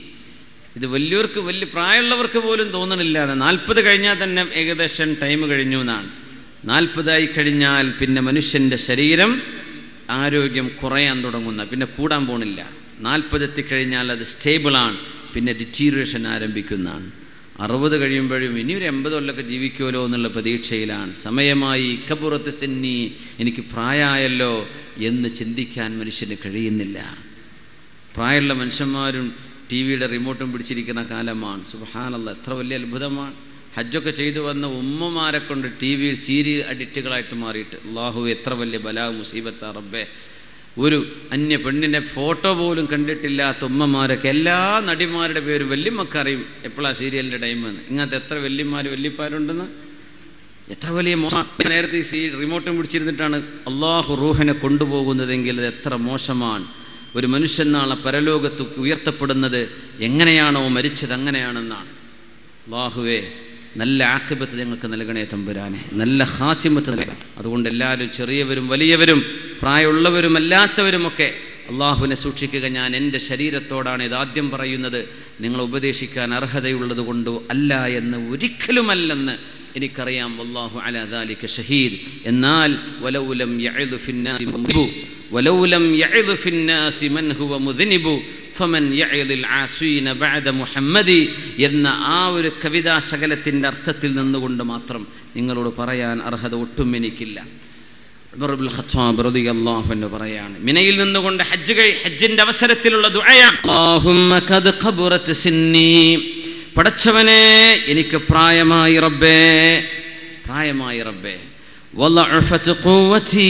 S1: ഇത് വലിയവർക്ക് വലിയ പ്രായമുള്ളവർക്ക് പോലും തോന്നണില്ല നാൽപ്പത് കഴിഞ്ഞാൽ തന്നെ ഏകദേശം ടൈം കഴിഞ്ഞു എന്നാണ് നാൽപ്പതായി കഴിഞ്ഞാൽ പിന്നെ മനുഷ്യൻ്റെ ശരീരം ആരോഗ്യം കുറയാൻ തുടങ്ങുന്ന പിന്നെ കൂടാൻ പോണില്ല നാൽപ്പതെത്തിക്കഴിഞ്ഞാൽ അത് സ്റ്റേബിളാണ് പിന്നെ ഡിറ്റീറിയേഷൻ ആരംഭിക്കുന്നതാണ് അറുപത് കഴിയുമ്പോഴും ഇനി ഒരു എൺപത് കൊല്ലമൊക്കെ ജീവിക്കുമല്ലോ എന്നുള്ള പ്രതീക്ഷയിലാണ് സമയമായി കബുറത്ത് സെന്നി എനിക്ക് പ്രായമായല്ലോ എന്ന് ചിന്തിക്കാൻ മനുഷ്യന് കഴിയുന്നില്ല പ്രായമുള്ള മനുഷ്യന്മാരും ടി വിയുടെ റിമോട്ടും പിടിച്ചിരിക്കുന്ന കാലമാണ് സുബഹാനല്ല എത്ര വലിയ അത്ഭുതമാണ് ഹജ്ജൊക്കെ ചെയ്തു വന്ന ഉമ്മമാരെ കൊണ്ട് ടി വി സീരിയൽ അഡിക്റ്റുകളായിട്ട് മാറിയിട്ട് അള്ളാഹു എത്ര വലിയ ബലാ മുസീബത്ത റബ്ബെ ഒരു അന്യ പെണ്ണിൻ്റെ ഫോട്ടോ പോലും കണ്ടിട്ടില്ലാത്ത ഉമ്മമാരൊക്കെ എല്ലാ നടിമാരുടെ പേരും വല്യമ്മക്ക് അറിയും എപ്പോഴാണ് സീരിയലിൻ്റെ ടൈം എന്ന് ഇങ്ങനത്തെ എത്ര വല്യന്മാർ വല്യപ്പാരുണ്ടെന്ന് എത്ര വലിയ മോശം നേരത്തെ ഈ സീ റിമോട്ടും പിടിച്ചിരുന്നിട്ടാണ് അള്ളാഹു റൂഹിനെ കൊണ്ടുപോകുന്നതെങ്കിൽ അത് എത്ര മോശമാണ് ഒരു മനുഷ്യൻ നാളെ പരലോകത്ത് ഉയർത്തപ്പെടുന്നത് എങ്ങനെയാണോ മരിച്ചത് അങ്ങനെയാണെന്നാണ് അള്ളാഹുവേ നല്ല ആക്കിബത്ത് ഞങ്ങൾക്ക് നൽകണേ തമ്പുരാനെ നല്ല ഹാച്ചിമത്ത് നൽകണം അതുകൊണ്ട് എല്ലാവരും ചെറിയവരും വലിയവരും പ്രായമുള്ളവരും അല്ലാത്തവരുമൊക്കെ അള്ളാഹുവിനെ സൂക്ഷിക്കുക ഞാൻ എൻ്റെ ശരീരത്തോടാണ് ഇതാദ്യം പറയുന്നത് നിങ്ങൾ ഉപദേശിക്കാൻ അർഹതയുള്ളത് കൊണ്ടോ അല്ല എന്ന് ഒരിക്കലുമല്ലെന്ന് എനിക്കറിയാം വല്ലാഹു അല ദാലിക ഷഹീദ് എന്നാൽ വലൗലം യഅദു ഫിന്നാസി മുദ്നിബു വലൗലം യഅദു ഫിന്നാസി മൻ ഹുവ മുദ്നിബു ഫമൻ യഅദിൽ ആസീന ബഅദ മുഹമ്മദി എന്ന ആ ഒരു കവിതാ ശകലത്തിൻ്റെ അർത്ഥത്തിൽ നിന്നുകൊണ്ട് മാത്രം നിങ്ങളോട് പറയാൻ അർഹത ഒട്ടും എനിക്കില്ല ഉമറുൽ ഖത്താബ് റളിയല്ലാഹു അൻഹു പറയാണ് മിനയിൽ നിന്നുകൊണ്ട് ഹജ്ജ് കഴി ഹജ്ജിന്റെ അവസരത്തിലുള്ള ദുആയാണ് അല്ലാഹുമ്മ ഖദ് ഖബറത് സിന്നി പടച്ചവനെ എനിക്ക് പ്രായമായി റബ്ബേ പ്രായമായി റബ്ബേ വളഅഫത് ഖുവതി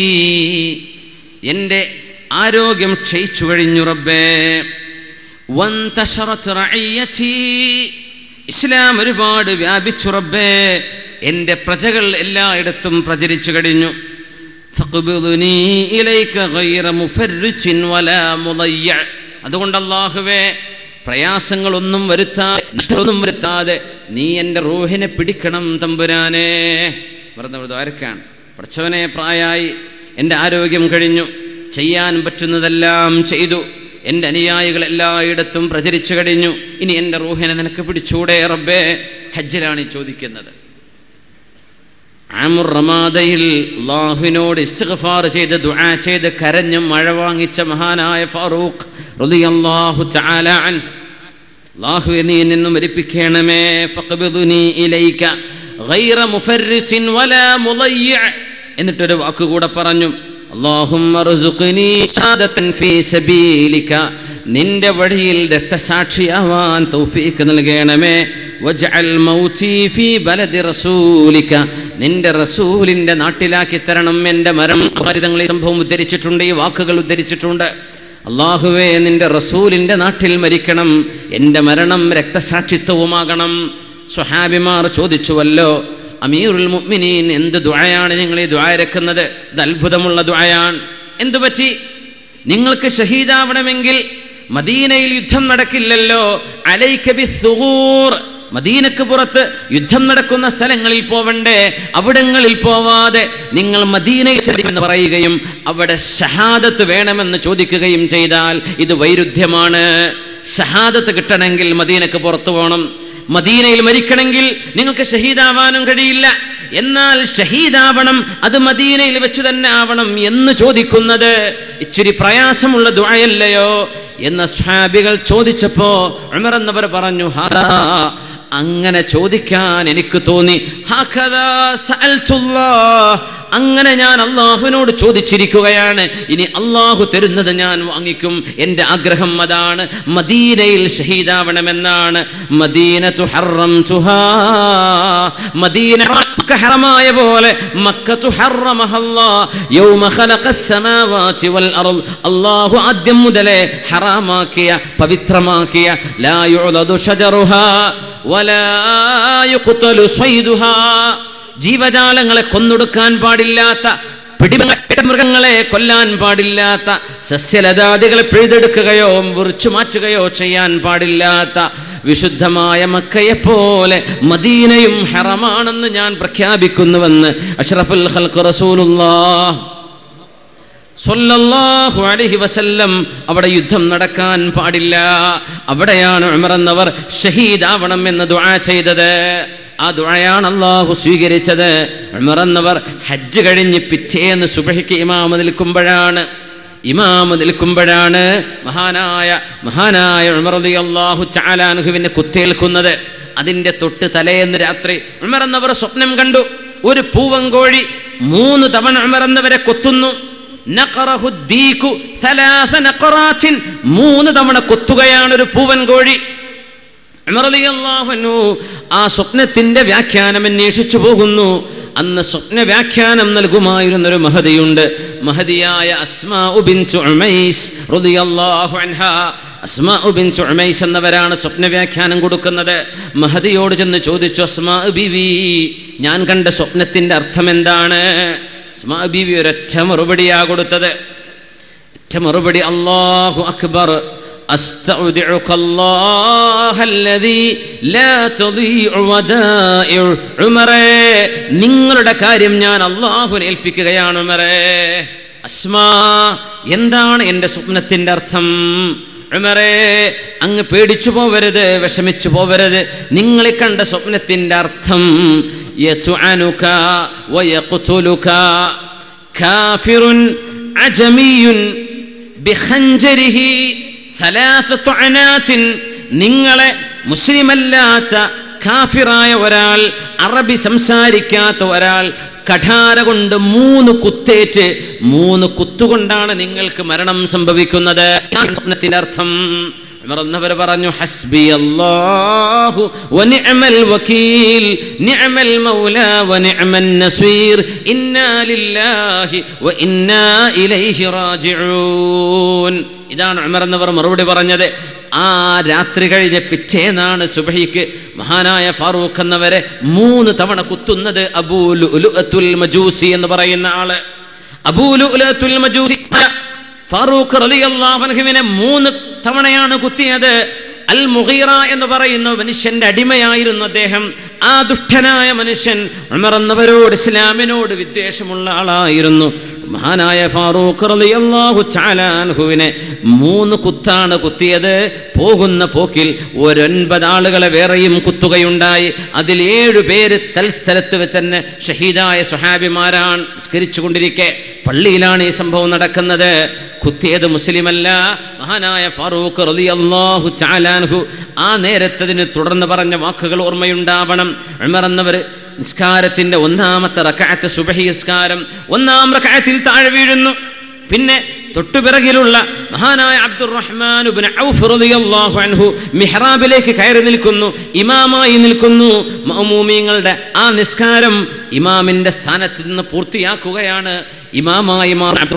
S1: എൻ്റെ ആരോഗ്യം ക്ഷയിച്ചു കഴിഞ്ഞു റബ്ബേ വന്തശറത് റഅയ്യതി ഇസ്ലാം ഒരുപാട് വ്യാപിച്ചു റബ്ബേ എൻ്റെ പ്രജകൾ എല്ലായിടത്തും പ്രചരിച്ചു കഴിഞ്ഞു ഫഖ്ബിദ്നി ഇലൈക ഗൈറ മുഫർരിജിൻ വലാ മുദയ്യ അതുകൊണ്ട് അല്ലാഹുവേ പ്രയാസങ്ങളൊന്നും വരുത്താതെ നഷ്ടമൊന്നും വരുത്താതെ നീ എൻ്റെ റൂഹിനെ പിടിക്കണം തമ്പുരാനെ വെറുതെ ദ്വാരക്കാണ് പ്രച്ചവനെ പ്രായമായി എൻ്റെ ആരോഗ്യം കഴിഞ്ഞു ചെയ്യാൻ പറ്റുന്നതെല്ലാം ചെയ്തു എൻ്റെ അനുയായികൾ എല്ലായിടത്തും പ്രചരിച്ചു കഴിഞ്ഞു ഇനി എൻ്റെ റൂഹിനെ നിനക്ക് പിടിച്ചൂടെ റബ്ബേ ഹജ്ജിലാണ് ഈ ചോദിക്കുന്നത് ആമുർ റമാദയിൽ അള്ളാഹുവിനോട് ഇസ്തിഗ്ഫാർ ചെയ്ത് ദുആ ചെയ്ത് കരഞ്ഞ് മഴ വാങ്ങിച്ച മഹാനായ ഫാറൂഖ് റളിയല്ലാഹു തആല അൻ അല്ലാഹുവേ നീ എന്നെ മരിപ്പിക്കണമേ ഫഖ്ബിദ്നി ഇലൈക ഗൈറ മുഫർരിജിൻ വലാ മുളയ്യ എന്നിട്ടൊരു വാക്ക് കൂടെ പറഞ്ഞു അല്ലാഹുമ്മ ർസുഖ്നി ഷഹാദതൻ ഫീ സബീലിക നിന്റെ വഴിയിൽ രക്തസാക്ഷിയാവാൻ തൗഫീക്ക് നൽകണമേ വജ്അൽ മൗതി ഫീ ബലദി റസൂലിക നിന്റെ റസൂലിന്റെ നാട്ടിലാക്കി തരണം എൻ്റെ മരം തങ്ങൾ ഈ സംഭവം ഉദ്ധരിച്ചിട്ടുണ്ട് ഈ വാക്കുകൾ ഉദ്ധരിച്ചിട്ടുണ്ട് അള്ളാഹുവേ നിന്റെ റസൂലിന്റെ നാട്ടിൽ മരിക്കണം എൻ്റെ മരണം രക്തസാക്ഷിത്വവുമാകണം സ്വഹാബിമാർ ചോദിച്ചുവല്ലോ അമീറുൽ മുഅ്മിനീൻ എന്ത് ദുആയാണ് നിങ്ങൾ ഈ ദുആ ഇറക്കുന്നത് ഇത് അത്ഭുതമുള്ള ദുആയാണ് എന്തു പറ്റി നിങ്ങൾക്ക് ഷഹീദാവണമെങ്കിൽ മദീനയിൽ യുദ്ധം നടക്കില്ലല്ലോ അലൈക ബിസ്സുഗൂർ മദീനക്ക് പുറത്ത് യുദ്ധം നടക്കുന്ന സ്ഥലങ്ങളിൽ പോവണ്ടേ അവിടങ്ങളിൽ പോവാതെ നിങ്ങൾ മദീനയിൽ ചെല്ലുമെന്ന് പറയുകയും അവിടെ ഷഹാദത്ത് വേണമെന്ന് ചോദിക്കുകയും ചെയ്താൽ ഇത് വൈരുദ്ധ്യമാണ് ഷഹാദത്ത് കിട്ടണമെങ്കിൽ മദീനക്ക് പുറത്തു പോകണം മദീനയിൽ മരിക്കണമെങ്കിൽ നിങ്ങൾക്ക് ഷഹീദാവാനും കഴിയില്ല എന്നാൽ ഷഹീദാവണം അത് മദീനയിൽ വെച്ച് തന്നെ ആവണം എന്ന് ചോദിക്കുന്നത് ഇച്ചിരി പ്രയാസമുള്ള ദുആയല്ലയോ എന്ന സ്വാബികൾ ചോദിച്ചപ്പോ ഉമർ എന്നവർ പറഞ്ഞു ഹാദാ അങ്ങനെ ചോദിക്കാൻ എനിക്ക് തോന്നി ഹഖദാ സഅൽതുല്ലാഹ്. അങ്ങനെ ഞാൻ അള്ളാഹുവിനോട് ചോദിച്ചിരിക്കുകയാണ് ഇനി അള്ളാഹു തരുന്നത് ഞാൻ വാങ്ങിക്കും എൻ്റെ ആഗ്രഹം അതാണ് മദീനയിൽ ഷഹീദാവണമെന്നാണ് മദീനത്തു ഹറം മദീന മക്ക ഹറമായ പോലെ മക്കത്തു ഹറമഹല്ലാ യൗമ ഖലഖസ് സമാവാതി വൽ അർദ് അല്ലാഹു ആദ്യം മുതലേ ഹറാമാക്കിയ പവിത്രമാക്കിയ ലാ യുഅദു ഷജറുഹാ വലാ യുഖ്തലു സ്വൈദുഹാ ജീവജാലങ്ങളെ കൊന്നൊടുക്കാൻ പാടില്ലാത്ത മൃഗങ്ങളെ കൊല്ലാൻ പാടില്ലാത്ത സസ്യലതാദികളെ പിഴുതെടുക്കുകയോ മുറിച്ചു മാറ്റുകയോ ചെയ്യാൻ പാടില്ലാത്ത വിശുദ്ധമായ മക്കയെപ്പോലെ മദീനയും ഹറമാണെന്ന് ഞാൻ പ്രഖ്യാപിക്കുന്നുവെന്ന് അഷ്റഫുൽ ഖൽഖ് റസൂലുള്ളാഹ് സൊല്ലാഹു അലഹി വസല്ലം അവിടെ യുദ്ധം നടക്കാൻ പാടില്ല അവിടെയാണ് ഉമർ എന്നവർ ഷഹീദാവണം എന്ന് ദുആ ചെയ്തത് ആ ദുആയാണ് അള്ളാഹു സ്വീകരിച്ചത് ഉമർ എന്നവർ ഹജ്ജ് കഴിഞ്ഞ് പിറ്റേന്ന് സുബഹിക്ക് ഇമാമ നിൽക്കുമ്പോഴാണ് ഇമാമ നിൽക്കുമ്പോഴാണ് മഹാനായ മഹാനായ ഉമർ അള്ളാഹു ചാലാനുഹുവിനെ കുത്തേൽക്കുന്നത് അതിൻ്റെ തൊട്ട് തലേന്ന് രാത്രി ഉമർ എന്നവർ സ്വപ്നം കണ്ടു ഒരു പൂവങ്കോഴി മൂന്ന് തവണ ഉമർ എന്നവരെ കൊത്തുന്നു നഖറഹു ദീകു സലാസ നഖറാച്ചിൻ മൂന്ന് തവണ കൊത്തുകയാണ് ഒരു പൂവൻ കോഴി ഉമർ റളിയല്ലാഹു അൻഹു ആ സ്വപ്നത്തിന്റെ വ്യാഖ്യാനം അന്വേഷിച്ചു പോകുന്നു അന്ന് സ്വപ്ന വ്യാഖ്യാനം നൽകുമായിരുന്ന ഒരു മഹതിയുണ്ട് മഹതിയായ അസ്മാ ബിൻതു ഉമൈസ് റളിയല്ലാഹു അൻഹാ അസ്മാ ബിൻതു ഉമൈസ് എന്നവരാണ് സ്വപ്ന വ്യാഖ്യാനം കൊടുക്കുന്നത് മഹദിയോട് ചെന്ന് ചോദിച്ചു അസ്മാ ബിവി ഞാൻ കണ്ട സ്വപ്നത്തിന്റെ അർത്ഥം എന്താണ് അസ്മാ ബീവി ഒരൊറ്റ മറുപടിയാ കൊടുത്തത് ഒറ്റ മറുപടി അല്ലാഹു അക്ബർ أستودعك الله الذي لا تضيع ودائع ഉമറേ നിങ്ങളുടെ കാര്യം ഞാൻ അള്ളാഹുവിനെ ഏൽപ്പിക്കുകയാണ് ഉമറേ അസ്മാ എന്താണ് എൻ്റെ സ്വപ്നത്തിൻ്റെ അർത്ഥം ഉമറേ അങ്ങ് പേടിച്ചു പോവരുത് വിഷമിച്ചു പോവരുത് നിങ്ങൾ കണ്ട സ്വപ്നത്തിൻ്റെ അർത്ഥം യതുഅനുക വയഖ്തുലുക കാഫിറുൻ അജമിയുൻ ബിഖഞ്ചരിഹി ثلاثة عنات നിങ്ങളെ മുസ്ലിമല്ലാത്ത കാഫിറായ ഒരാൾ അറബി സംസാരിക്കാത്ത ഒരാൾ കഠാര കൊണ്ട് മൂന്ന് കുത്തേറ്റ് മൂന്ന് കുത്തുകൊണ്ടാണ് നിങ്ങൾക്ക് മരണം സംഭവിക്കുന്നത് സ്വപ്നത്തിന്റെ അർത്ഥം മറന്നവർ പറഞ്ഞു ഹസ്ബി അല്ലാഹു വനിഅമൽ വകീൽ നിഅമൽ മൗല വനിഅമൻ നസീർ ഇന്നാ ലില്ലാഹി വഇന്നാ ഇലൈഹി റാജിഊൻ ഇതാണ് ഉമർ എന്നവർ മറുപടി പറഞ്ഞത് ആ രാത്രി കഴിഞ്ഞ് പിറ്റേന്നാണ് സുബഹിക്ക് മഹാനായ ഫാറൂഖ് എന്നവരെ മൂന്ന് തവണ കുത്തുന്നത് അബൂലു ഉലുഅത്തുൽ മജൂസി എന്ന് പറയുന്ന ആള് അബൂലു ഉലുഅത്തുൽ മജൂസി ഫാറൂഖ് റളിയല്ലാഹുവിനെ മൂന്ന് തവണയാണ് കുത്തിയത് അൽ മുഹീറ എന്ന് പറയുന്ന മനുഷ്യന്റെ അടിമയായിരുന്നു അദ്ദേഹം ആ ദുഷ്ടനായ മനുഷ്യൻ ഉമർ എന്നവരോട് ഇസ്ലാമിനോട് വിദ്വേഷമുള്ള ആളായിരുന്നു മഹാനായ ഫാറൂഖ് റളിയല്ലാഹു ചാലാൻഹുവിനെ മൂന്ന് കുത്താണ് കുത്തിയത് പോകുന്ന പോക്കിൽ ഒരൊൻപത് ആളുകളെ വേറെയും കുത്തുകയുണ്ടായി അതിൽ ഏഴു പേര് തൽസ്ഥലത്ത് വെച്ച് തന്നെ ഷഹീദായ സുഹാബിമാരാണ് സ്കരിച്ചു കൊണ്ടിരിക്കെ പള്ളിയിലാണ് ഈ സംഭവം നടക്കുന്നത് കുത്തിയത് മുസ്ലിമല്ല മഹാനായ ഫാറൂഖ് റളിയല്ലാഹു ചാലാൻഹു ആ നേരത്തതിന് തുടർന്ന് പറഞ്ഞ വാക്കുകൾ ഓർമ്മയുണ്ടാവണം ഉമർ എന്നവർ നിസ്കാരത്തിന്റെ ഒന്നാമത്തെ റക്കായത്തെ സുബഹി നിസ്കാരം ഒന്നാം റക്കായത്തിൽ താഴെ വീഴുന്നു പിന്നെ തൊട്ടുപിറകിലുള്ള മഹാനായ അബ്ദുറഹ്മാൻ ഔഫ് റളിയല്ലാഹു അൻഹു മിഹ്റാബിലേക്ക് കയറി നിൽക്കുന്നു ഇമാമായി നിൽക്കുന്നു മഅമൂമിങ്ങളുടെ ആ നിസ്കാരം ഇമാമിന്റെ സ്ഥാനത്ത് നിന്ന് പൂർത്തിയാക്കുകയാണ് ഇമാമായി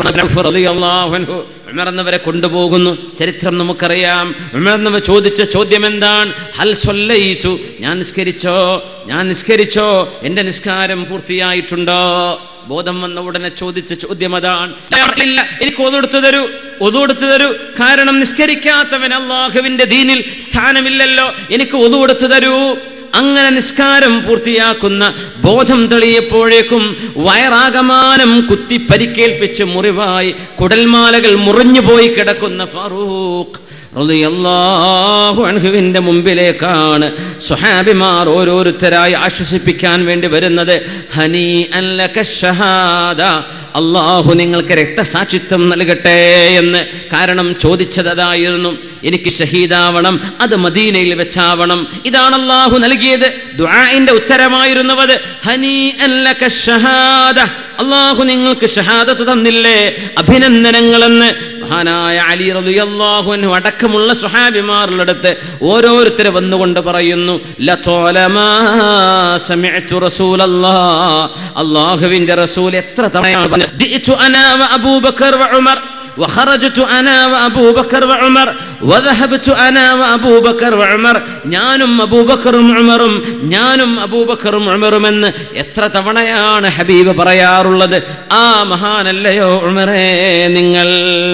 S1: ഉമർന്നവരെ കൊണ്ടുപോകുന്നു ചരിത്രം നമുക്കറിയാം ഉമർന്നവർ ചോദിച്ച ചോദ്യം എന്താണ് ഹൽ സ്വല്ലയിച്ചു ഞാൻ നിസ്കരിച്ചോ ഞാൻ നിസ്കരിച്ചോ എൻ്റെ നിസ്കാരം പൂർത്തിയായിട്ടുണ്ടോ ബോധം വന്ന ഉടനെ ചോദിച്ച ചോദ്യം അതാണ് ഇല്ല എനിക്ക് ഒതുകൊടുത്തു തരൂ ഒതുകൊടുത്തു തരൂ കാരണം നിസ്കരിക്കാത്തവൻ അള്ളാഹുവിന്റെ ദീനിൽ സ്ഥാനമില്ലല്ലോ എനിക്ക് ഒതുകൊടുത്തു തരൂ അങ്ങനെ നിസ്കാരം പൂർത്തിയാക്കുന്ന ബോധം തെളിയപ്പോഴേക്കും വയറാകമാനം കുത്തി പരിക്കേൽപ്പിച്ച് മുറിവായി കുടൽമാലകൾ മുറിഞ്ഞുപോയി കിടക്കുന്ന ഫാറൂഖ് റളിയല്ലാഹു അൻഹുവിൻ്റെ മുമ്പിലേക്കാണ് സ്വഹാബിമാർ ഓരോരുത്തരായി ആശ്വസിപ്പിക്കാൻ വേണ്ടി വരുന്നത് ഹനി അല്ലക ഷഹാദ അള്ളാഹു നിങ്ങൾക്ക് രക്തസാക്ഷിത്വം നൽകട്ടെ എന്ന് കാരണം ചോദിച്ചത് അതായിരുന്നു എനിക്ക് ഷഹീദാവണം അത് മദീനയിൽ വെച്ചാവണം ഇതാണ് അള്ളാഹു നൽകിയത് ദുആഇന്റെ ഉത്തരമായിരുന്നത് ഹനി അല്ലക ഷഹാദ അള്ളാഹു നിങ്ങൾക്ക് ഷഹാദത്ത് തന്നില്ലേ അഭിനന്ദനങ്ങളെന്ന് മഹാനായ അലി റളിയല്ലാഹു അൻഹു അടക്കമുള്ള സ്വഹാബിമാരുടെ അടുത്ത് ഓരോരുത്തരെ വന്നുകൊണ്ട് പറയുന്നു ലതോലമാ സമിഅ്തു റസൂലല്ലാഹ് അല്ലാഹുവിൻ്റെ റസൂൽ എത്ര തവണയാണ് പറഞ്ഞത് ജിഇതു അനാ വ അബൂബക്കർ വ ഉമർ وخرجت انا وابو بكر وعمر وذهبت انا وابو بكر وعمر ഞാനും അബൂബക്കറും ഉമറും ഞാനും അബൂബക്കറും ഉമറും എന്ന് എത്ര തവണയാണ് ഹബീബ് പറയാറുള്ളത് ആ മഹാനല്ലയോ ഉമറേ നിങ്ങൾ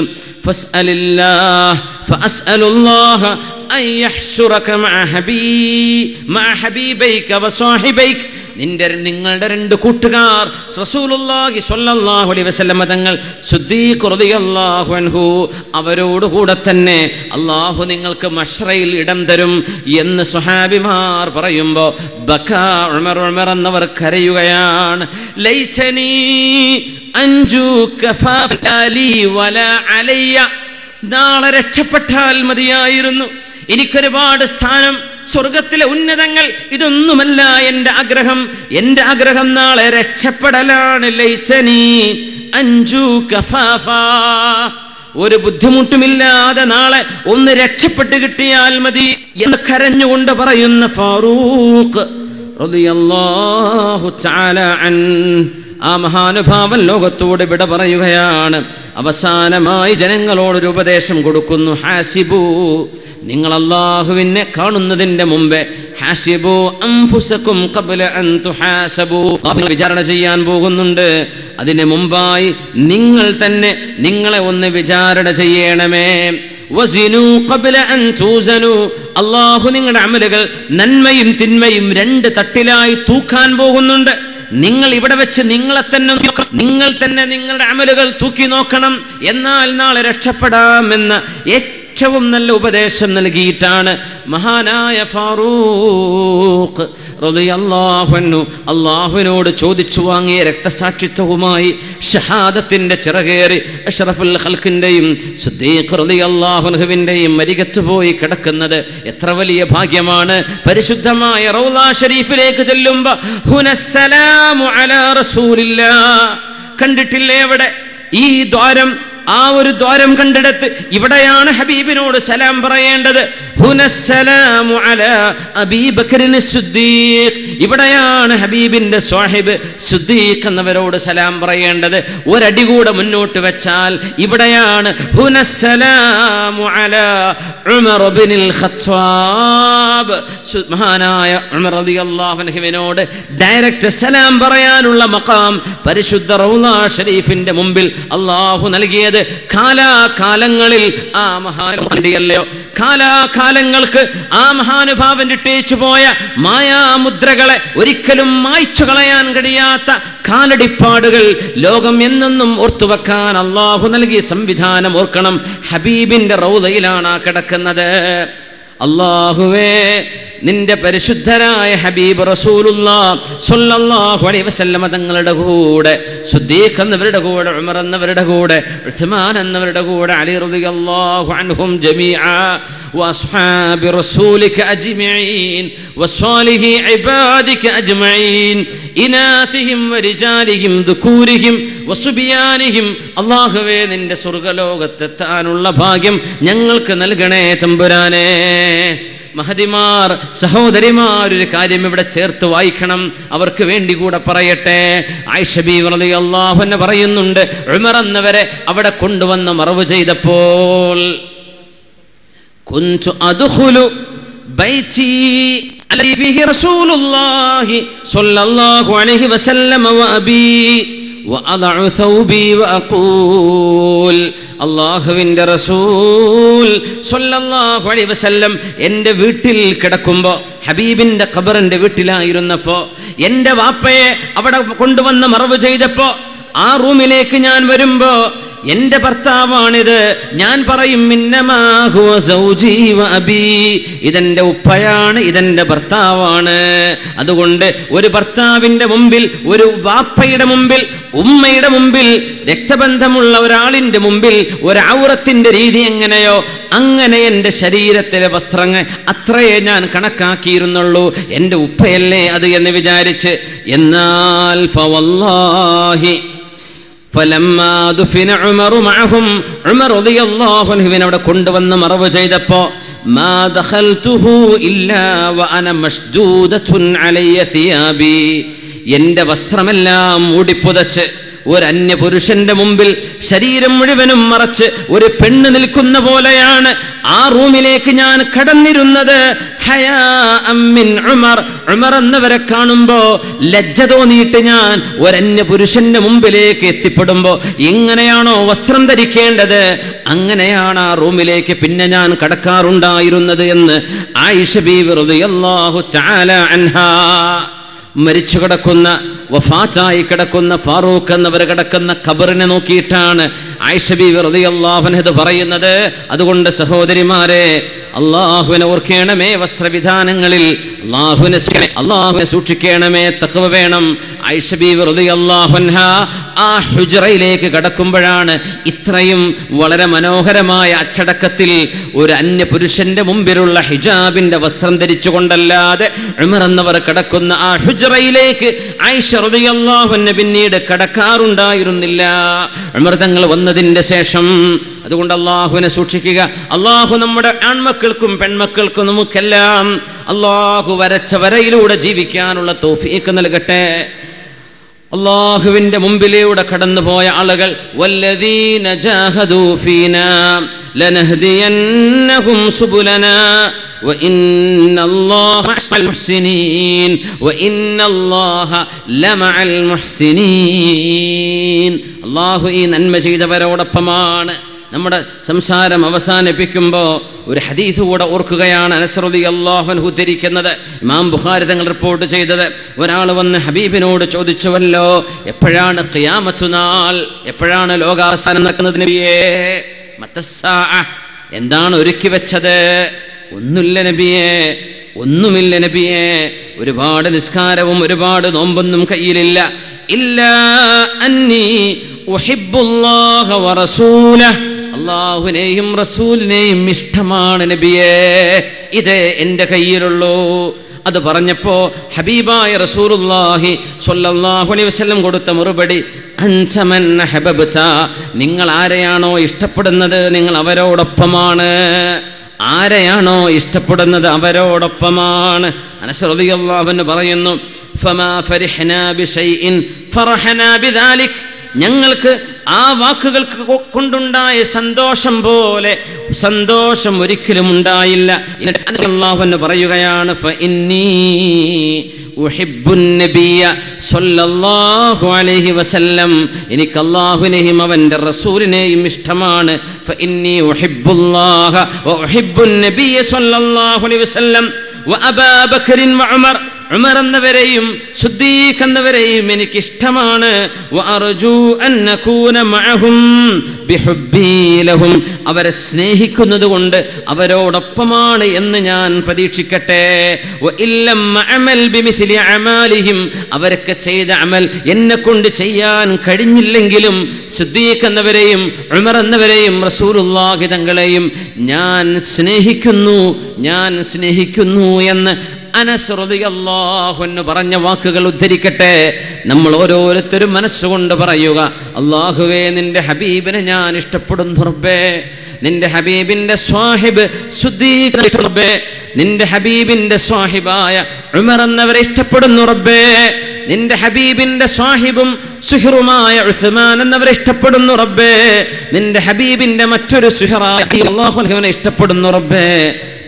S1: ഫസ്അലില്ലാഹ് ഫഅസ്അലുല്ലാഹ അൻ യഹ്ശുറക മഅ ഹബീ മഅ ഹബീബൈക വസാഹിബൈക നിന്റെ നിങ്ങളുടെ രണ്ട് കൂട്ടുകാർ റസൂലുള്ളാഹി സ്വല്ലല്ലാഹു അലൈഹി വസല്ലമ തങ്ങൾ സുദ്ദീഖ് റളിയല്ലാഹു അൻഹു അവരോട് കൂടെ തന്നെ അള്ളാഹു നിങ്ങൾക്ക് മഷ്റയിൽ ഇടം തരും എന്ന് സ്വഹാബിമാർ പറയുമ്പോൾ ബക്കാ ഉമർ ഉമർ എന്നവർ കരയുകയാണ് ലൈറ്റനീ അഞ്ചു കഫാലി വല അലയ്യ നാളെ രക്ഷപ്പെട്ടാൽ മതിയായിരുന്നു എനിക്കൊരുപാട് സ്ഥാനം സ്വർഗത്തിലെ ഉന്നതങ്ങൾ ഇതൊന്നുമല്ല എൻ്റെ ആഗ്രഹം എൻ്റെ ആഗ്രഹം നാളെ രക്ഷപ്പെടലാണ് ലൈറ്റനീ അഞ്ചു കഫാഫ ഒരു ബുദ്ധിമുട്ടുമില്ലാതെ നാളെ ഒന്ന് രക്ഷപ്പെട്ട് കിട്ടിയാൽ മതി എന്ന് കരഞ്ഞുകൊണ്ട് പറയുന്ന ഫാറൂഖ് റളിയല്ലാഹു തആല അൻ ആ മഹാനുഭാവൻ ലോകത്തോട് വിട പറയുകയാണ് അവസാനമായി ജനങ്ങളോടൊരു ഉപദേശം കൊടുക്കുന്നു ഹാസിബു നിങ്ങൾ അള്ളാഹുവിനെ കാണുന്നതിൻ്റെ മുമ്പേ ഹാസിബു അംഫുസക്കും ഖബ്ല അൻ തുഹാസബു നിങ്ങൾ വിചാരണ ചെയ്യാൻ പോകുന്നുണ്ട് അതിന് മുമ്പായി നിങ്ങൾ തന്നെ നിങ്ങളെ ഒന്ന് വിചാരണ ചെയ്യണമേ വസിനു ഖബ്ല അൻ തൂസനു അള്ളാഹു നിങ്ങളുടെ അമലുകൾ നന്മയും തിന്മയും രണ്ട് തട്ടിലായി തൂക്കാൻ പോകുന്നുണ്ട് നിങ്ങൾ ഇവിടെ വെച്ച് നിങ്ങളെ തന്നെ നോക്കണം. നിങ്ങൾ തന്നെ നിങ്ങളുടെ അമലുകൾ തൂക്കി നോക്കണം എന്നാൽ നാളെ രക്ഷപ്പെടാമെന്ന ഏറ്റവും നല്ല ഉപദേശം നൽകിയിട്ടാണ് മഹാനായ ഫാറൂഖ് റളിയല്ലാഹു അൻഹു അള്ളാഹുവിനോട് ചോദിച്ചു വാങ്ങിയ രക്തസാക്ഷിത്വവുമായി ഷഹാദത്തിന്റെ ചിറകേറി അഷ്റഫുൽ ഖൽക്കിന്റെയും സുദ്ദീഖ് റളിയല്ലാഹു അൻഹുവിന്റെയും മരികത്ത് പോയി കിടക്കുന്നത് എത്ര വലിയ ഭാഗ്യമാണ് പരിശുദ്ധമായ റൗള ഷരീഫിലേക്ക് ചെല്ലുമ്പോൾ ഹുനസ്സലാമു അലാ റസൂലില്ലാ കണ്ടിട്ടില്ലേ അവിടെ ഈ ദ്വാരം ആ ഒരു ദ്വാരം കണ്ടെടുത്ത് ഇവിടെയാണ് ഹബീബിനോട് സലാം പറയേണ്ടത് ഹുനസ്സലാമു അലാ അബീ ബക്കറിന് സുദ്ദീഖ് ഇവിടെയാണ് ഹബീബിന്റെ സ്വാഹിബ് സുദ്ദീഖ് എന്നവരോട് സലാം പറയേണ്ടത് ഒരടി കൂടെ മുന്നോട്ട് വെച്ചാൽ ഇവിടെയാണ് ഹുനസ്സലാമു അലാ ഉമർ ഇബ്നുൽ ഖത്താബ് സു- മഹാനായ ഉമർ റളിയല്ലാഹു അൻഹുവിനോട് ഡയറക്റ്റ് സലാം പറയാനുള്ള മഖാം പരിശുദ്ധ റൗള ഷരീഫിന്റെ മുമ്പിൽ അള്ളാഹു നൽകിയത് കാലാകാലങ്ങളിൽ ആ മഹാനുഭാവന്റെയല്ലയോ കാലാകാലങ്ങൾക്ക് ആ മഹാനുഭാവൻ ഇട്ടേച്ചു പോയ മായാമുദ്രകളെ ഒരിക്കലും മായ്ച്ചു കളയാൻ കഴിയാത്ത കാലടിപ്പാടുകൾ ലോകം എന്നെന്നും ഓർത്തുവെക്കാൻ അള്ളാഹു നൽകിയ സംവിധാനം ഓർക്കണം ഹബീബിന്റെ റൗദയിലാണ് ആ കിടക്കുന്നത് അള്ളാഹുവേ നിന്റെ പരിശുദ്ധരായ ഹബീബ് റസൂലുള്ളാ സ്വല്ലല്ലാഹു അലൈഹി വസല്ലമ തങ്ങളുടെ കൂടെ സുദ്ദീഖ് എന്നവരുടെ കൂടെ ഉമർ എന്നവരുടെ കൂടെ ഉസ്മാൻ എന്നവരുടെ കൂടെ അലി റളിയല്ലാഹു അൻഹും ജമീഅ വഅസ്ഹാബി റസൂലിക അജ്മഈൻ വസ്വാലിഹി ഇബാദിക അജ്മഈൻ ഇനാതിഹിം വരിജാലിഹിം ദുകൂരിഹിം വസുബിയാനിഹിം അള്ളാഹുവേ നിന്റെ സ്വർഗലോകത്തെത്താനുള്ള ഭാഗ്യം ഞങ്ങൾക്ക് നൽകണേ തമ്പുരാനേ മഹതിമാർ സഹോദരിമാർ ഒരു കാര്യം ഇവിടെ ചേർത്ത് വായിക്കണം അവർക്ക് വേണ്ടി കൂടെ പറയട്ടെ ആയിഷബി അള്ളാഹു എന്നെ പറയുന്നുണ്ട് ഉമർ എന്നവരെ അവിടെ കൊണ്ടുവന്ന് മറവ് ചെയ്തപ്പോൾ كنت أدخل بيتي الذي فيه رسول الله صلى الله عليه وسلم وأبي وأضع ثوبي وأقول അള്ളാഹുവിൻ്റെ റസൂൽ സല്ലല്ലാഹു അലൈഹി വസല്ലം എൻ്റെ വീട്ടിൽ കിടക്കുമ്പോൾ ഹബീബിൻ്റെ ഖബറിൻ്റെ വീട്ടിലായിരുന്നപ്പോൾ എൻ്റെ വാപ്പയെ അവിടെ കൊണ്ടുവന്ന് മറവ് ചെയ്തപ്പോൾ ആ റൂമിലേക്ക് ഞാൻ വരുമ്പോൾ എന്റെ ഭർത്താവാണിത് ഞാൻ പറയും മിന്നമാ ഹുവ സൗജി വ അബീ. ഇതെന്റെ ഉപ്പയാണ് ഇതെന്റെ ഭർത്താവാണ് അതുകൊണ്ട് ഒരു ഭർത്താവിന്റെ മുമ്പിൽ ഒരു വാപ്പയുടെ മുമ്പിൽ ഉമ്മയുടെ മുമ്പിൽ രക്തബന്ധമുള്ള ഒരാളിന്റെ മുമ്പിൽ ഒരൗറത്തിന്റെ രീതി എങ്ങനെയോ അങ്ങനെ എൻ്റെ ശരീരത്തിലെ വസ്ത്രങ്ങൾ അത്രയേ ഞാൻ കണക്കാക്കിയിരുന്നുള്ളൂ എൻ്റെ ഉപ്പയല്ലേ അത് എന്ന് വിചാരിച്ച് എന്നാൽ ഫവല്ലാഹി فلما دفن عمر معهم عمر رضي الله عنه അവിടെ കൊണ്ടുവന്ന് മറവ് ചെയ്തപ്പോ ما دخلته إلا وأنا مشدودة علي ثيابي എൻ്റെ വസ്ത്രമെല്ലാം മൂടിപ്പുതച്ച് ഒരു അന്യ പുരുഷന്റെ മുമ്പിൽ ശരീരം മുഴുവനും മറച്ച് ഒരു പെണ്ണ് നിൽക്കുന്ന പോലെയാണ് ആ റൂമിലേക്ക് ഞാൻ കടന്നിരുന്നത് ഹയാ അമ്മിൻ ഉമർ ഉമർ എന്നവരെ കാണുമ്പോ ലജ്ജ തോന്നിയിട്ട് ഞാൻ ഒരന്യ പുരുഷന്റെ മുമ്പിലേക്ക് എത്തിപ്പെടുമ്പോ എങ്ങനെയാണോ വസ്ത്രം ധരിക്കേണ്ടത് അങ്ങനെയാണ് ആ റൂമിലേക്ക് പിന്നെ ഞാൻ കടക്കാറുണ്ടായിരുന്നത് എന്ന് ആയിഷ ബീവി റളിയല്ലാഹു തആല അൻഹാ മരിച്ചു കിടക്കുന്ന വഫാറ്റായി കിടക്കുന്ന ഫാറൂഖ് എന്നവർ കിടക്കുന്ന ഖബറിനെ നോക്കിയിട്ടാണ് ആയിഷബി വെറുതെ അള്ളാഹുനത് പറയുന്നത് അതുകൊണ്ട് സഹോദരിമാരെ അള്ളാഹുവിനെ ഓർക്കണമേ വസ്ത്രവിധാനങ്ങളിൽ അള്ളാഹുവിനെ അള്ളാഹുവിനെ സൂക്ഷിക്കണമേ തക്കവ വേണം ഐഷബി വെറുതെ അള്ളാഹുൻഹ ആ ഹുജറയിലേക്ക് കടക്കുമ്പോഴാണ് ഇത്രയും വളരെ മനോഹരമായ അച്ചടക്കത്തിൽ ഒരു അന്യ പുരുഷന്റെ മുമ്പിലുള്ള ഹിജാബിന്റെ വസ്ത്രം ധരിച്ചുകൊണ്ടല്ലാതെ ഉമർ എന്നവർ കിടക്കുന്ന ആ ഹുജറയിലേക്ക് ഐഷ റളിയല്ലാഹുവിനെ പിന്നീട് കടക്കാറുണ്ടായിരുന്നില്ല ഉമർ തങ്ങൾ വന്നതിന്റെ ശേഷം അതുകൊണ്ട് അള്ളാഹുവിനെ സൂക്ഷിക്കുക അള്ളാഹു നമ്മുടെ ആൺമക്കൾക്കും പെൺമക്കൾക്കും നമുക്കെല്ലാം അള്ളാഹു വരച്ച വരയിലൂടെ ജീവിക്കാനുള്ള തോഫീക്ക് നൽകട്ടെ അള്ളാഹുവിന്റെ മുമ്പിലൂടെ കടന്നുപോയ ആളുകൾ വല്ലദീന ജാഹദൂ ഫീനാ ലനഹ്ദിയന്നഹും സുബുലനാ وإن الله مع المحسنين وإن الله لمع المحسنين അള്ളാഹു ഈ നന്മ ചെയ്തവരോടൊപ്പമാണ് നമ്മുടെ സംസാരം അവസാനിപ്പിക്കുമ്പോൾ ഒരു ഹദീസ് കൂടെ ഓർക്കുകയാണ് അനസറുദി അള്ളാഹുൻ ഉദ്ധരിക്കുന്നത് ഇമാം ബുഖാരി തങ്ങൾ റിപ്പോർട്ട് ചെയ്തത് ഒരാൾ വന്ന് ഹബീബിനോട് ചോദിച്ചുവല്ലോ എപ്പോഴാണ് ഖിയാമത്തു നാൾ എപ്പോഴാണ് ലോകാവസാനം നടക്കുന്നത് നബിയേ മത്തസ്സാ എന്താണ് ഒരുക്കി വെച്ചത് ഒന്നുമില്ല നബിയേ ഒന്നുമില്ല നബിയേ ഒരുപാട് നിസ്കാരവും ഒരുപാട് നോമ്പൊന്നും കയ്യിലില്ല ഇല്ല അന്നീ ഉഹിബ്ബുല്ലാഹ വറസൂലഹ് അള്ളാഹുവിനെയും റസൂലിനെയും ഇഷ്ടമാണ് നബിയേ ഇതേ എൻ്റെ കയ്യിലുള്ളൂ അത് പറഞ്ഞപ്പോ ഹബീബായ റസൂലുള്ളാഹി സ്വല്ലല്ലാഹു അലൈഹി വസല്ലം കൊടുത്ത മറുപടി അൻസമൻ ഹബബ്ത നിങ്ങൾ ആരെയാണോ ഇഷ്ടപ്പെടുന്നത് നിങ്ങൾ അവരോടൊപ്പമാണ് ആരെയാണോ ഇഷ്ടപ്പെടുന്നത് അവരോടൊപ്പമാണ് അനശ്രതിയല്ലാഹുവിന് പറയുന്നു ഫമാ ഫരിഹ്നാ ബിശൈഇൻ ഫറഹനാ ബിദാലിക് ഞങ്ങൾക്ക് ആ വാക്കുകൾക്ക് കൊ- കൊണ്ടുണ്ടായ സന്തോഷം പോലെ സന്തോഷം ഒരിക്കലും ഉണ്ടായില്ല എന്നിട്ട് അള്ളാഹുവിന് പറയുകയാണ് ഫഇന്നീ ഉഹിബ്ബുൻ നബിയ സ്വല്ലല്ലാഹു അലൈഹി വസല്ലം എനിക്ക് അള്ളാഹുവിനെയും അവൻ്റെ റസൂലിനെയും ഇഷ്ടമാണ് ഫഇന്നീ ഉഹിബ്ബുല്ലാഹ വഉഹിബ്ബുൻ നബിയ സ്വല്ലല്ലാഹു അലൈഹി വസല്ലം വഅബാ ബക്കറിൻ വഉമർ ഉമർ എന്നവരെയും സുദ്ദീഖ് എന്നവരെയും എനിക്ക് ഇഷ്ടമാണ് വഅർജു അൻ നകൂന മഅഹും ബിഹുബ്ബി ലഹും അവരെ സ്നേഹിക്കുന്നത് കൊണ്ട് അവരോടൊപ്പമാണ് എന്ന് ഞാൻ പ്രതീക്ഷിക്കട്ടെ വഇല്ലം അമൽ ബിമിഥ്ലി അമാലിഹിം അവരൊക്കെ ചെയ്ത അമൽ എന്നെ കൊണ്ട് ചെയ്യാൻ കഴിഞ്ഞില്ലെങ്കിലും സുദ്ദീഖ് എന്നവരെയും ഉമർ എന്നവരെയും റസൂലുള്ളാഹി തങ്ങളെയും ഞാൻ സ്നേഹിക്കുന്നു ഞാൻ സ്നേഹിക്കുന്നു എന്ന് അനസ് റളിയല്ലാഹു അൻഹു പറഞ്ഞ വാക്കുകൾ ഉദ്ധരിക്കട്ടെ നമ്മൾ ഓരോരുത്തരും മനസ്സുകൊണ്ട് പറയുക അള്ളാഹുവേ നിന്റെ ഹബീബിനെ ഞാൻ ഇഷ്ടപ്പെടുന്നു റബ്ബേ നിന്റെ ഹബീബിന്റെ സ്വാഹിബ് ശുദ്ധീകരണ റബ്ബേ നിന്റെ ഹബീബിന്റെ സ്വാഹിബായ ഉമർ എന്നവരെ ഇഷ്ടപ്പെടുന്നു റബ്ബേ നിന്റെ ഹബീബിന്റെ സ്വാഹിബും സുഹിറുമായ ഉസ്മാൻ എന്നവരെ ഇഷ്ടപ്പെടുന്നു റബ്ബേ നിന്റെ ഹബീബിന്റെ മറ്റൊരു സുഹിറായ അള്ളാഹുവിനെ ഇഷ്ടപ്പെടുന്നു റബ്ബേ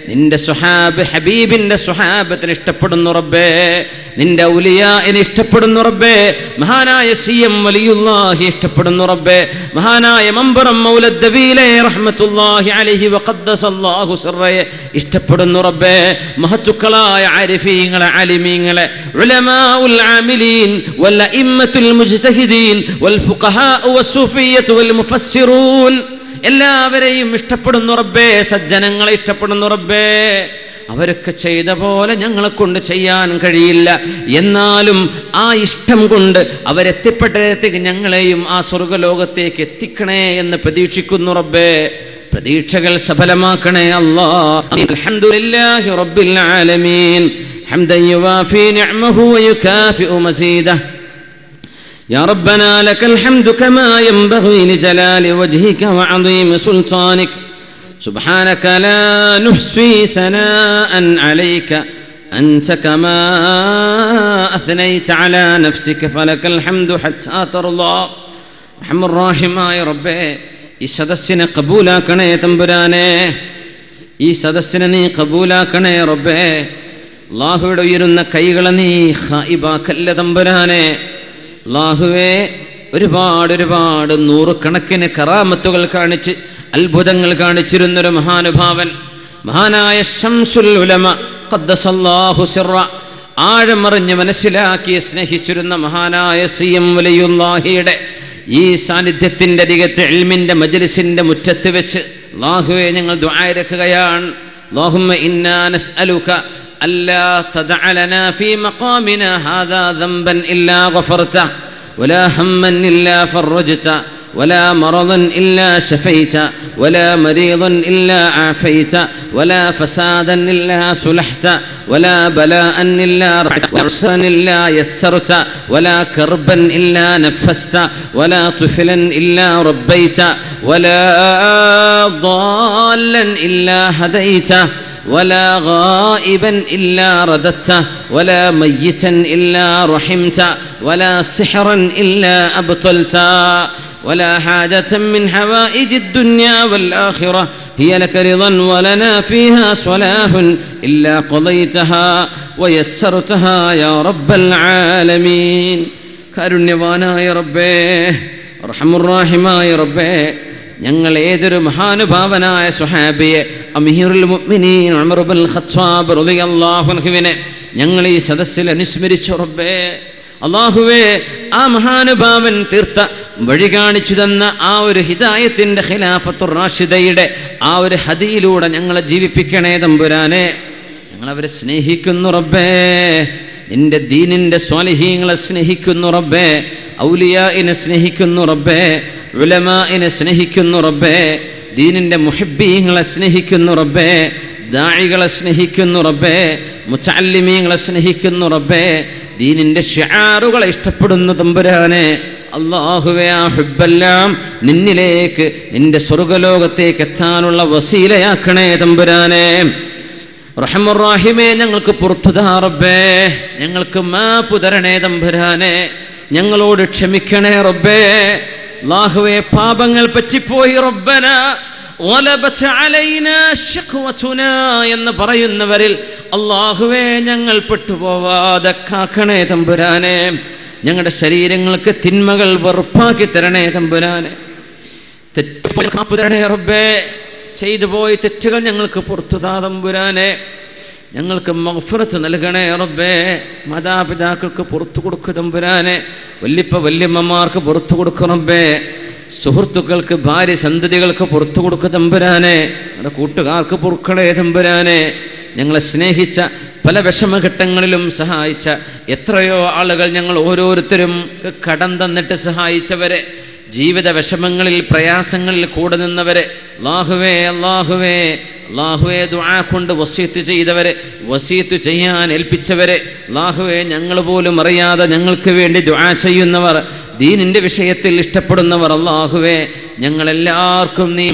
S1: നിന്റെ സുഹാബ് ഹബീബിന്റെ സുഹാബത്തിന് ഇഷ്ടപ്പെടുന്നു റബ്ബേ നിന്റെ ഔലിയാനെ ഇഷ്ടപ്പെടുന്നു റബ്ബേ മഹാനായ സി എം വലിയുല്ലാഹി ഇഷ്ടപ്പെടുന്നു റബ്ബേ മഹാനായ മമ്പറം മൗലദ്ദബീലെ റഹ്മത്തുല്ലാഹി അലൈഹി വഖദ്ദസല്ലാഹു സിർറയെ ഇഷ്ടപ്പെടുന്നു റബ്ബേ മഹത്തുക്കളായ ആരിഫീങ്ങളെ ആലിമീങ്ങളെ ഉലമാഉൽ ആമിലീൻ വൽ അഇമ്മത്തുൽ മുജ്തഹിദീൻ വൽ ഫുഖഹാഉ വസ്സൂഫിയ്യത്തു വൽ മുഫസ്സിറൂൻ എല്ലാവരെയും ഇഷ്ടപ്പെടുന്നു റബ്ബേ സജ്ജനങ്ങളെ ഇഷ്ടപ്പെടുന്നു റബ്ബേ അവരൊക്കെ ചെയ്ത പോലെ ഞങ്ങളെ കൊണ്ട് ചെയ്യാൻ കഴിയില്ല എന്നാലും ആ ഇഷ്ടം കൊണ്ട് അവരെത്തിപ്പെട്ടിടത്തേക്ക് ഞങ്ങളെയും ആ സ്വർഗലോകത്തേക്ക് എത്തിക്കണേ എന്ന് പ്രതീക്ഷിക്കുന്നു റബ്ബേ പ്രതീക്ഷകൾ സഫലമാക്കണേ അല്ലാ അൽഹംദുലില്ലാഹി റബ്ബിൽ ആലമീൻ حمدا يوافي نعمه ويكافئ مزيده يا ربنا لك الحمد كما ينبغي لجلال وجهك وعظيم سلطانك سبحانك لا نحصي ثناء عليك أنت كما أثنيت على نفسك فلك الحمد حتى ترضى محمد الراحم يا ربي ഈ സദസ്സിനെ കബൂലാക്കണേ തമ്പുരാനെ ഈ സദസ്സിനെ നീ കബൂലാക്കണേ റബ്ബേ അള്ളാഹുവിടെ ഉയരുന്ന കൈകളെ നീ ഹായിബാക്കല്ല തമ്പുരാനെ അള്ളാഹുവേ ഒരുപാട് ഒരുപാട് നൂറുകണക്കിന് കറാമത്തുകൾ കാണിച്ച് അത്ഭുതങ്ങൾ കാണിച്ചിരുന്നൊരു മഹാനുഭാവൻ മഹാനായ ഷംസുൽ ഉലമ ഖദ്ദസല്ലാഹു സിറ ആഴമറിഞ്ഞ് മനസ്സിലാക്കി സ്നേഹിച്ചിരുന്ന മഹാനായ സി എം വലിയുല്ലാഹിയുടെ ഈ സാന്നിധ്യത്തിൻ്റെ അരികത്ത് എൽമിൻ്റെ മജലിസിൻ്റെ മുറ്റത്ത് വെച്ച് അള്ളാഹുവെ ഞങ്ങൾ ദ്വാരക്കുകയാണ് اللهم إنا نسألك ألا تدع لنا في مقامنا هذا ذنبا إلا غفرته ولا هما إلا فرجته ولا مرضا إلا شفيت ولا مريضا إلا عافيت ولا فسادا إلا صلحت ولا بلاء إلا رفعت وعسرا إلا يسرت ولا كربا إلا نفست ولا طفلا إلا ربيت ولا ضالا إلا هديته ولا غائبا إلا رددته ولا ميتا إلا رحمت ولا سحرا إلا أبطلت ولا حاجة من حوائج الدنيا والآخرة هي لك رضا ولنا فيها صلاح إلا قضيتها ويسرتها يا رب العالمين കാരുണ്യവാനായ റബ്ബേ റഹമുറാഹിമായ റബ്ബേ ഞങ്ങൾ ഏതൊരു മഹാനുഭാവനായ സുഹാബിയെ അമീറുൽ മുഅ്മിനീൻ ഉമർ ഇബ്നുൽ ഖത്താബ് റളിയല്ലാഹു അൻഹുവിനെ ഞങ്ങൾ ഈ സദസ്സിൽ അനുസ്മരിച്ചു റബ്ബേ അള്ളാഹുവേ ആ മഹാനുഭാവൻ തീർത്ത വഴി കാണിച്ചു തന്ന ആ ഒരു ഹിദായത്തിൻ്റെ ഖിലാഫത്തുർ റാഷിദയുടെ ആ ഒരു ഹദിയിലൂടെ ഞങ്ങളെ ജീവിപ്പിക്കണേ തമ്പുരാനെ ഞങ്ങളവരെ സ്നേഹിക്കുന്നു റബ്ബേ നിന്റെ ദീനിൻ്റെ സ്വാലിഹീങ്ങളെ സ്നേഹിക്കുന്നു റബ്ബേ ഔലിയായിനെ സ്നേഹിക്കുന്നു റബ്ബേ ഉലമായിനെ സ്നേഹിക്കുന്നു റബ്ബേ ദീനിൻ്റെ മുഹിബീങ്ങളെ സ്നേഹിക്കുന്നു റബ്ബേ ദാഴികളെ സ്നേഹിക്കുന്നു റബ്ബേ മുച്ചാലിമീങ്ങളെ സ്നേഹിക്കുന്നു റബ്ബേ ദീനിൻ്റെ ഷിയാറുകളെ ഇഷ്ടപ്പെടുന്നു തമ്പുരാനെ അള്ളാഹുവെ ആ ഹുബെല്ലാം നിന്നിലേക്ക് നിന്റെ സ്വർഗലോകത്തേക്ക് എത്താനുള്ള വസീലയാക്കണേ തമ്പുരാനെ റഹമുറാഹിമേ ഞങ്ങൾക്ക് പുറത്തുതാ റബ്ബേ ഞങ്ങൾക്ക് മാപ്പു തരണേ തമ്പുരാനെ ഞങ്ങളോട് ക്ഷമിക്കണേ റബ്ബേ അള്ളാഹുവെ പാപങ്ങൾ പറ്റിപ്പോയി റബ്ബന غلبت علينا شقوتنا എന്ന് പറയുന്നവരിൽ അള്ളാഹുവേ ഞങ്ങൾ പെട്ടുപോവാതെ കാക്കണേ തമ്പുരാനെ ഞങ്ങളുടെ ശരീരങ്ങൾക്ക് തിന്മകൾ വെറുപ്പാക്കി തരണേ തമ്പുരാനെ തെറ്റ് കാപ്പ് തരണേ റബ്ബേ ചെയ്തു പോയി തെറ്റുകൾ ഞങ്ങൾക്ക് പുറത്തുതാ തമ്പുരാനെ ഞങ്ങൾക്ക് മഗ്ഫിറത്ത് നൽകണേ റബ്ബേ മാതാപിതാക്കൾക്ക് പുറത്തു കൊടുക്കു തമ്പുരാനെ വല്യപ്പ വല്യമ്മമാർക്ക് പുറത്തു കൊടുക്കും റബ്ബേ സുഹൃത്തുക്കൾക്ക് ഭാര്യ സന്തതികൾക്ക് പുറത്തു കൊടുക്കു തമ്പുരാനെ ഞങ്ങളുടെ കൂട്ടുകാർക്ക് പൊറുക്കണേ തമ്പുരാനെ ഞങ്ങളെ സ്നേഹിച്ച പല വിഷമഘട്ടങ്ങളിലും സഹായിച്ച എത്രയോ ആളുകൾ ഞങ്ങൾ ഓരോരുത്തരും കടം തന്നിട്ട് സഹായിച്ചവരെ ജീവിത വിഷമങ്ങളിൽ പ്രയാസങ്ങളിൽ കൂടെ നിന്നവരെ അള്ളാഹുവേ അള്ളാഹുവേ അള്ളാഹുവേ ദുആ കൊണ്ട് വസീത്ത് ചെയ്തവരെ വസീത്ത് ചെയ്യാൻ ഏൽപ്പിച്ചവരെ അള്ളാഹുവേ ഞങ്ങൾ പോലും അറിയാതെ ഞങ്ങൾക്ക് വേണ്ടി ദുആ ചെയ്യുന്നവർ ദീനിൻ്റെ വിഷയത്തിൽ ഇഷ്ടപ്പെടുന്നവർ അള്ളാഹുവേ ഞങ്ങളെല്ലാവർക്കും നീ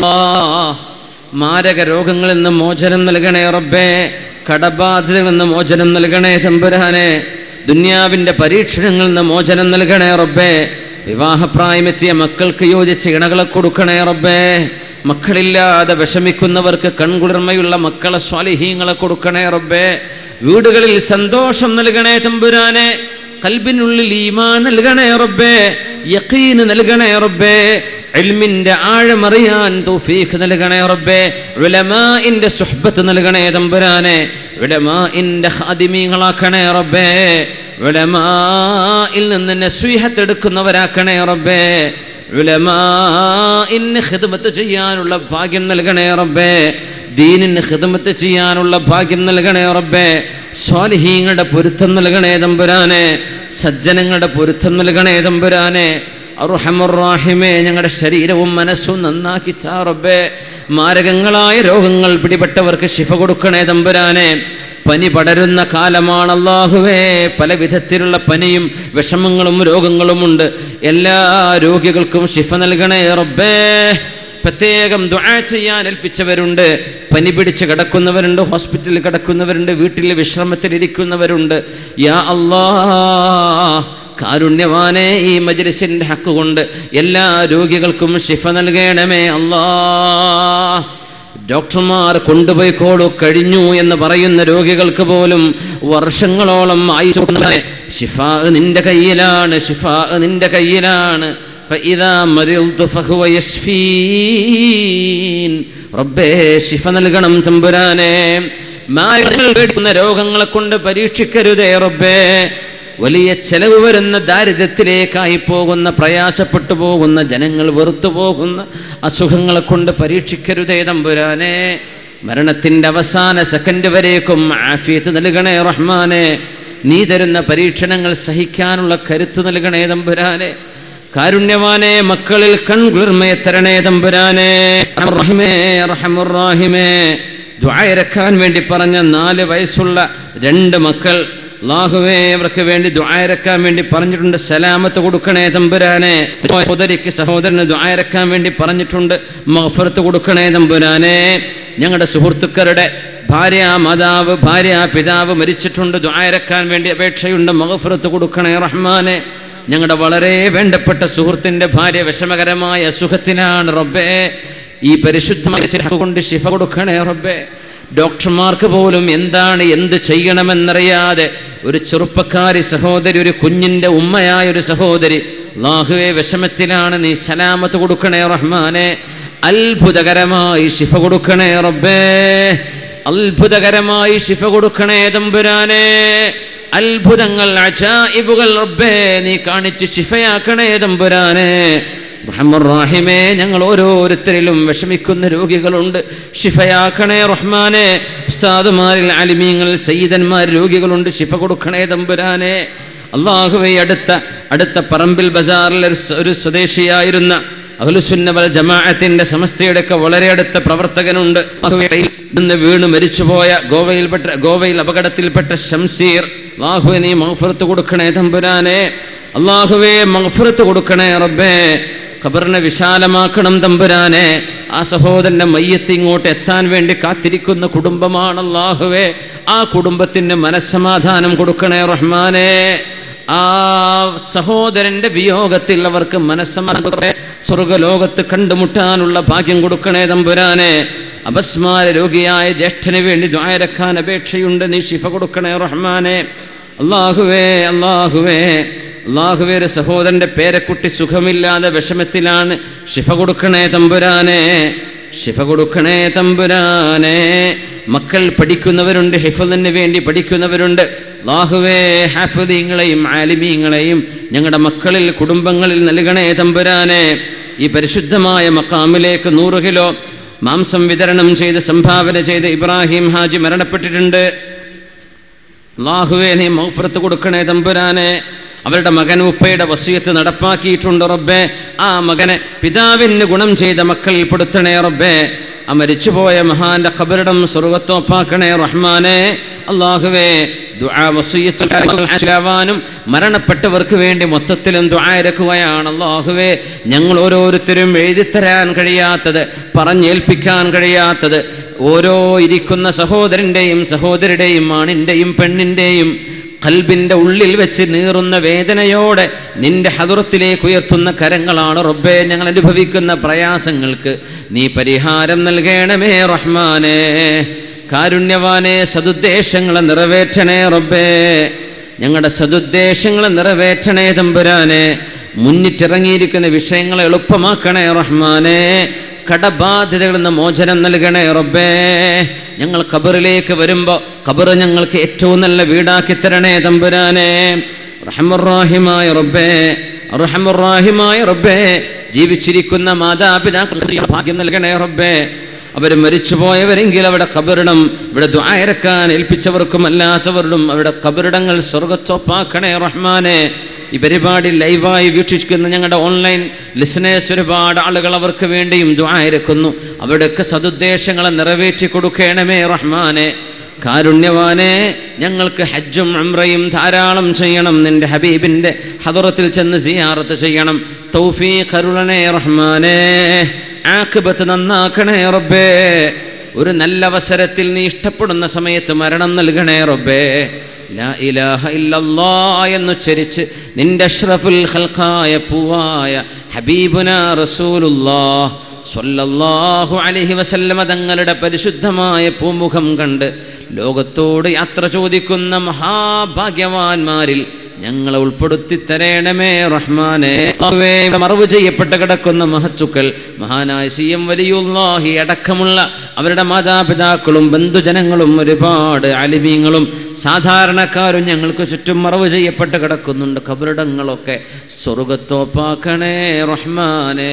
S1: മാരക രോഗങ്ങളിൽ നിന്ന് മോചനം നൽകണേ റബ്ബേ കടബാധിതകളിൽ നിന്ന് മോചനം നൽകണേ തമ്പുരാനെ ദുന്യാവിൻ്റെ പരീക്ഷണങ്ങളിൽ നിന്ന് മോചനം നൽകണേ റബ്ബേ വിവാഹപ്രായമെത്തിയ മക്കൾക്ക് യോജിച്ച ഇണകളെ കൊടുക്കണേ റബ്ബേ മക്കളില്ലാതെ വിഷമിക്കുന്നവർക്ക് കൺകുളിർമയുള്ള മക്കളെ സ്വാലിഹീങ്ങളെ കൊടുക്കണേ റബ്ബേ വീടുകളിൽ സന്തോഷം നൽകണേ തമ്പുരാനെ കൽബിനുള്ളിൽ ഈമാൻ നൽകണേ റബ്ബേ യഖീന് നൽകണേ റബ്ബേ ഇൽമിന്റെ ആഴമറിയാൻ തൗഫീഖ് നൽകണേ റബ്ബേ ഉലമാഇന്റെ സുഹ്ബത്ത് നൽകണേ തമ്പുരാനെ ഉലമാഇന്റെ ഖാദിമീങ്ങളാക്കണേ റബ്ബേ ഉലമാഇൽ നിന്ന് നസ്വീഹത്ത് എടുക്കുന്നവരാക്കണേ റബ്ബേ ഉലമാഇന് ഖിദ്മത്ത് ചെയ്യാനുള്ള ഭാഗ്യം നൽകണേ റബ്ബേ ദീനിന് ഖിദ്മത്ത് ചെയ്യാനുള്ള ഭാഗ്യം നൽകണേ റബ്ബേ സ്വാലിഹീങ്ങളുടെ പൊരുത്തം നൽകണേ തമ്പുരാനെ സജ്ജനങ്ങളുടെ പൊരുത്തം നൽകണേ തമ്പുരാനെ അറുഹമുറാഹിമേ ഞങ്ങളുടെ ശരീരവും മനസ്സും നന്നാക്കി റബ്ബേ മാരകങ്ങളായ രോഗങ്ങൾ പിടിപെട്ടവർക്ക് ശിഫ കൊടുക്കണേ തമ്പുരാനെ പനി പടരുന്ന കാലമാണ് അള്ളാഹുവേ പല വിധത്തിലുള്ള പനിയും വിഷമങ്ങളും രോഗങ്ങളുമുണ്ട് എല്ലാ രോഗികൾക്കും ശിഫ നൽകണേ റബ്ബേ പ്രത്യേകം ദുആ ചെയ്യാൻ ഏൽപ്പിച്ചവരുണ്ട് പനി പിടിച്ച് കിടക്കുന്നവരുണ്ട് ഹോസ്പിറ്റലിൽ കിടക്കുന്നവരുണ്ട് വീട്ടിൽ വിശ്രമത്തിലിരിക്കുന്നവരുണ്ട് യാ അല്ലാ കാരുണ്യവാനെ ഈ മജ്ലിസിന്റെ ഹക്ക് കൊണ്ട് എല്ലാ രോഗികൾക്കും ശിഫ നൽകണമേ അല്ലാ ഡോക്ടർമാർ കൊണ്ടുപോയിക്കോളൂ കഴിഞ്ഞു എന്ന് പറയുന്ന രോഗികൾക്ക് പോലും വർഷങ്ങളോളം ആയുസ് കൊടുക്കുന്നവനെ, ഷിഫാ നിന്റെ കയ്യിലാണ് ഷിഫാ നിന്റെ കയ്യിലാണ് فإذا مرضت فهو يشفين റബ്ബേ ശിഫ നൽകണം തമ്പുരാനെ മായങ്ങൾ പേടിക്കുന്ന രോഗങ്ങളെ കൊണ്ട് പരീക്ഷിക്കരുതേ റബ്ബേ വലിയ ചെലവ് വരുന്ന ദാരിദ്ര്യത്തിലേക്കായി പോകുന്ന പ്രയാസപ്പെട്ടു പോകുന്ന ജനങ്ങൾ വെറുത്തു പോകുന്ന അസുഖങ്ങളെ കൊണ്ട് പരീക്ഷിക്കരുതേ തമ്പുരാനെ മരണത്തിൻ്റെ അവസാന സെക്കൻഡ് വരേക്കും ആഫിയത്ത് നൽകണേ റഹ്മാനെ നീ തരുന്ന പരീക്ഷണങ്ങൾ സഹിക്കാനുള്ള കരുത്ത് നൽകണേ തമ്പുരാനെ കാരുണ്യവാനെ മക്കളിൽ കൺകുളിർമയെ തരണേ തമ്പുരാനെ റഹിമേ റഹമുറാഹിമേ ദ്വായരക്കാൻ വേണ്ടി പറഞ്ഞ നാല് വയസ്സുള്ള രണ്ട് മക്കൾ അള്ളാഹുവേ അവർക്ക് വേണ്ടി ദ്വായരക്കാൻ വേണ്ടി പറഞ്ഞിട്ടുണ്ട് സലാമത്ത് കൊടുക്കണേ തമ്പുരാനെ സഹോദരിക്ക് സഹോദരന് ദ്വായരക്കാൻ വേണ്ടി പറഞ്ഞിട്ടുണ്ട് മഹഫറത്ത് കൊടുക്കണേ തമ്പുരാനെ ഞങ്ങളുടെ സുഹൃത്തുക്കളുടെ ഭാര്യ മാതാവ് ഭാര്യ പിതാവ് മരിച്ചിട്ടുണ്ട് ദ്വായരക്കാൻ വേണ്ടി അപേക്ഷയുണ്ട് മഹഫറത്ത് കൊടുക്കണേ റഹ്മാനെ ഞങ്ങളുടെ വളരെ വേണ്ടപ്പെട്ട സുഹൃത്തിൻ്റെ ഭാര്യ വിഷമകരമായ അസുഖത്തിനാണ് റബ്ബേ ഈ പരിശുദ്ധമായ സിഹ കൊണ്ട് ശിഫ കൊടുക്കണേ റബ്ബേ ഡോക്ടർമാർക്ക് പോലും എന്താണ് എന്ത് ചെയ്യണമെന്നറിയാതെ ഒരു ചെറുപ്പക്കാരി സഹോദരി ഒരു കുഞ്ഞിൻ്റെ ഉമ്മയായ ഒരു സഹോദരി അള്ളാഹുവെ വിഷമത്തിലാണ് നീ സലാമത്ത് കൊടുക്കണേ റഹ്മാനെ അത്ഭുതകരമായി ശിഫ കൊടുക്കണേ റബ്ബേ അത്ഭുതകരമായി ശിഫ കൊടുക്കണേ തമ്പുരാനെ അത്ഭുതങ്ങൾ അജായിബുകൾ റബ്ബേ നീ കാണിച്ച് ശിഫയാക്കണേ തമ്പുരാനെ റഹ്മുറാഹിമേ ഞങ്ങൾ ഓരോരുത്തരിലും വിഷമിക്കുന്ന രോഗികളുണ്ട് ഷിഫയാക്കണേ റഹ്മാനെ ഉസ്താദുമാരിൽ അലിമീങ്ങൾ സയ്യിദന്മാർ രോഗികളുണ്ട് ശിഫ കൊടുക്കണേ തമ്പുരാനെ അള്ളാഹുവെ അടുത്ത അടുത്ത പറമ്പിൽ ബസാറിൽ ഒരു സ- ഒരു സ്വദേശിയായിരുന്ന അഹ്ലുസുന്നവൽ ജമാഅത്തിന്റെ സമസ്തയുടെ ഒക്കെ വളരെ അടുത്ത പ്രവർത്തകനുണ്ട് അള്ളാഹുവേ, നിന്ന് വീണ് മരിച്ചുപോയ ഗോവയിൽപ്പെട്ട ഗോവയിൽ അപകടത്തിൽപ്പെട്ട ഷംസീർ അള്ളാഹുവെ നീ മഹഫറത്ത് കൊടുക്കണേ തമ്പുരാനെ അള്ളാഹുവേ മഹഫറത്ത് കൊടുക്കണേ റബ്ബേ ഖബറിനെ വിശാലമാക്കണം തമ്പുരാനെ ആ സഹോദരന്റെ മയ്യത്ത് ഇങ്ങോട്ട് എത്താൻ വേണ്ടി കാത്തിരിക്കുന്ന കുടുംബമാണ് അള്ളാഹുവേ ആ കുടുംബത്തിന് മനസ്സമാധാനം കൊടുക്കണേ റഹ്മാനെ ആ സഹോദരന്റെ വിയോഗത്തിൽ അവർക്ക് മനസ്സമാധാനം സ്വർഗലോകത്ത് കണ്ടുമുട്ടാനുള്ള ഭാഗ്യം കൊടുക്കണേ തമ്പുരാനെ അപസ്മാര രോഗിയായ ജ്യേഷ്ഠന് വേണ്ടി ദ്വായരക്കാൻ അപേക്ഷയുണ്ട് നീ ശിഫ കൊടുക്കണേ റഹ്മാനെ അള്ളാഹുവേ അള്ളാഹുവേ അള്ളാഹുവേ ഒരു സഹോദരന്റെ പേരക്കുട്ടി സുഖമില്ലാതെ വിഷമത്തിലാണ് ശിഫ കൊടുക്കണേ തമ്പുരാനെ ശിഫ കൊടുക്കണേ തമ്പുരാനെ മക്കൾ പഠിക്കുന്നവരുണ്ട് ഹിഫലിന് വേണ്ടി പഠിക്കുന്നവരുണ്ട് അള്ളാഹുവേ ഹാഫിദീങ്ങളെയും ആലിമീങ്ങളെയും ഞങ്ങളുടെ മക്കളിൽ കുടുംബങ്ങളിൽ നൽകണേ തമ്പുരാനെ ഈ പരിശുദ്ധമായ മക്കാമിലേക്ക് നൂറ് കിലോ മാംസം വിതരണം ചെയ്ത് സംഭാവന ചെയ്ത് ഇബ്രാഹിം ഹാജി മരണപ്പെട്ടിട്ടുണ്ട് അള്ളാഹുവേ നീ മൗഫറത്ത് കൊടുക്കണേ തമ്പുരാനെ അവരുടെ മകൻ ഉപ്പയുടെ വസീയത്ത് നടപ്പാക്കിയിട്ടുണ്ട് റബ്ബേ ആ മകനെ പിതാവിന് ഗുണം ചെയ്ത മക്കളിൽ പെടുത്തണേ റബ്ബേ ആ മരിച്ചുപോയ മഹാന്റെ ഖബറിടം സ്വർഗത്തോപ്പാക്കണേ റഹ്മാനെ അള്ളാഹുവേ ദുആ വസീയത്തുലാവാനും മരണപ്പെട്ടവർക്ക് വേണ്ടി മൊത്തത്തിലും ദുആയിരക്കുകയാണ് അള്ളാഹുവേ ഞങ്ങൾ ഓരോരുത്തരും എഴുതിത്തരാൻ കഴിയാത്തത് പറഞ്ഞേൽപ്പിക്കാൻ കഴിയാത്തത് ഓരോ ഇരിക്കുന്ന സഹോദരൻ്റെയും സഹോദരിയുടെയും ആണിൻ്റെയും പെണ്ണിൻ്റെയും കൽബിൻ്റെ ഉള്ളിൽ വെച്ച് നീറുന്ന വേദനയോടെ നിന്റെ ഹതുറത്തിലേക്ക് ഉയർത്തുന്ന കരങ്ങളാണ് റബ്ബേ ഞങ്ങൾ അനുഭവിക്കുന്ന പ്രയാസങ്ങൾക്ക് നീ പരിഹാരം നൽകണമേ റഹ്മാനേ കാരുണ്യവാനെ സതുദ്ദേശങ്ങളെ നിറവേറ്റണേ റബ്ബേ ഞങ്ങളുടെ സതുദ്ദേശങ്ങളെ നിറവേറ്റണേ തമ്പുരാനെ മുന്നിട്ടിറങ്ങിയിരിക്കുന്ന വിഷയങ്ങളെ എളുപ്പമാക്കണേ റഹ്മാനെ കടബാധ്യതകളിൽ നിന്ന് മോചനം നൽകണേ റബ്ബേ ഞങ്ങൾ ഖബറിലേക്ക് വരുമ്പോൾ ഖബർ ഞങ്ങൾക്ക് ഏറ്റവും നല്ല വീടാക്കി തരണേ തമ്പുരാനെ റഹമുറാഹിമായ റബ്ബേ റഹമുറാഹിമായ റബ്ബേ ജീവിച്ചിരിക്കുന്ന മാതാപിതാക്കൾക്ക് ഭാഗ്യം നൽകണേ റബ്ബേ അവർ മരിച്ചുപോയവരെങ്കിൽ അവിടെ കബറിടം ഇവിടെ ദ്വായരക്കാൻ ഏൽപ്പിച്ചവർക്കും അല്ലാത്തവരിലും അവിടെ കബറിടങ്ങൾ സ്വർഗച്ചൊപ്പാക്കണേ റഹ്മാനെ ഈ പരിപാടി ലൈവായി വീക്ഷിക്കുന്ന ഞങ്ങളുടെ ഓൺലൈൻ ലിസണേഴ്സ് ഒരുപാട് ആളുകൾ അവർക്ക് വേണ്ടിയും ദ്വായരക്കുന്നു അവരുടെയൊക്കെ സതുദ്ദേശങ്ങളെ നിറവേറ്റി കൊടുക്കണമേ റഹ്മാനെ കാരുണ്യവാനെ ഞങ്ങൾക്ക് ഹജ്ജും ഉംറയും ധാരാളം ചെയ്യണം നിന്റെ ഹബീബിൻ്റെ ഹദറത്തിൽ ചെന്ന് സിയാറത്ത് ചെയ്യണം തൗഫീഖ് അരുളണേ റഹ്മാനെ ആഖിബത്ത് നന്നാക്കണേ റബ്ബേ ഒരു നല്ല അവസരത്തിൽ നീ ഇഷ്ടപ്പെടുന്ന സമയത്ത് മരണം നൽകണേ റബ്ബേ ലാ ഇലാഹ ഇല്ലല്ലാ എന്നുച്ചരിച്ച് നിന്റെ അഷ്റഫുൽ ഖൽഖായ പൂവായ ഹബീബുന റസൂലുല്ലാഹ് സ്വല്ലല്ലാഹു അലൈഹി വസല്ലമ തങ്ങളുടെ പരിശുദ്ധമായ പൂമുഖം കണ്ട് ലോകത്തോട് യാത്ര ചോദിക്കുന്ന മഹാഭാഗ്യവാന്മാരിൽ ഞങ്ങളെ ഉൾപ്പെടുത്തി തരേണമേ റഹ്മാനെ അല്ലാഹുവേ, ഇവിടെ മറവ് ചെയ്യപ്പെട്ട് കിടക്കുന്ന മഹത്തുക്കൾ മഹാനായ സി എം വലിയുല്ലാഹി അടക്കമുള്ള അവരുടെ മാതാപിതാക്കളും ബന്ധുജനങ്ങളും ഒരുപാട് അലിമീങ്ങളും സാധാരണക്കാരും ഞങ്ങൾക്ക് ചുറ്റും മറവ് ചെയ്യപ്പെട്ട് കിടക്കുന്നുണ്ട് കബറിടങ്ങളൊക്കെ സ്വർഗത്തോപ്പാക്കണേ റഹ്മാനേ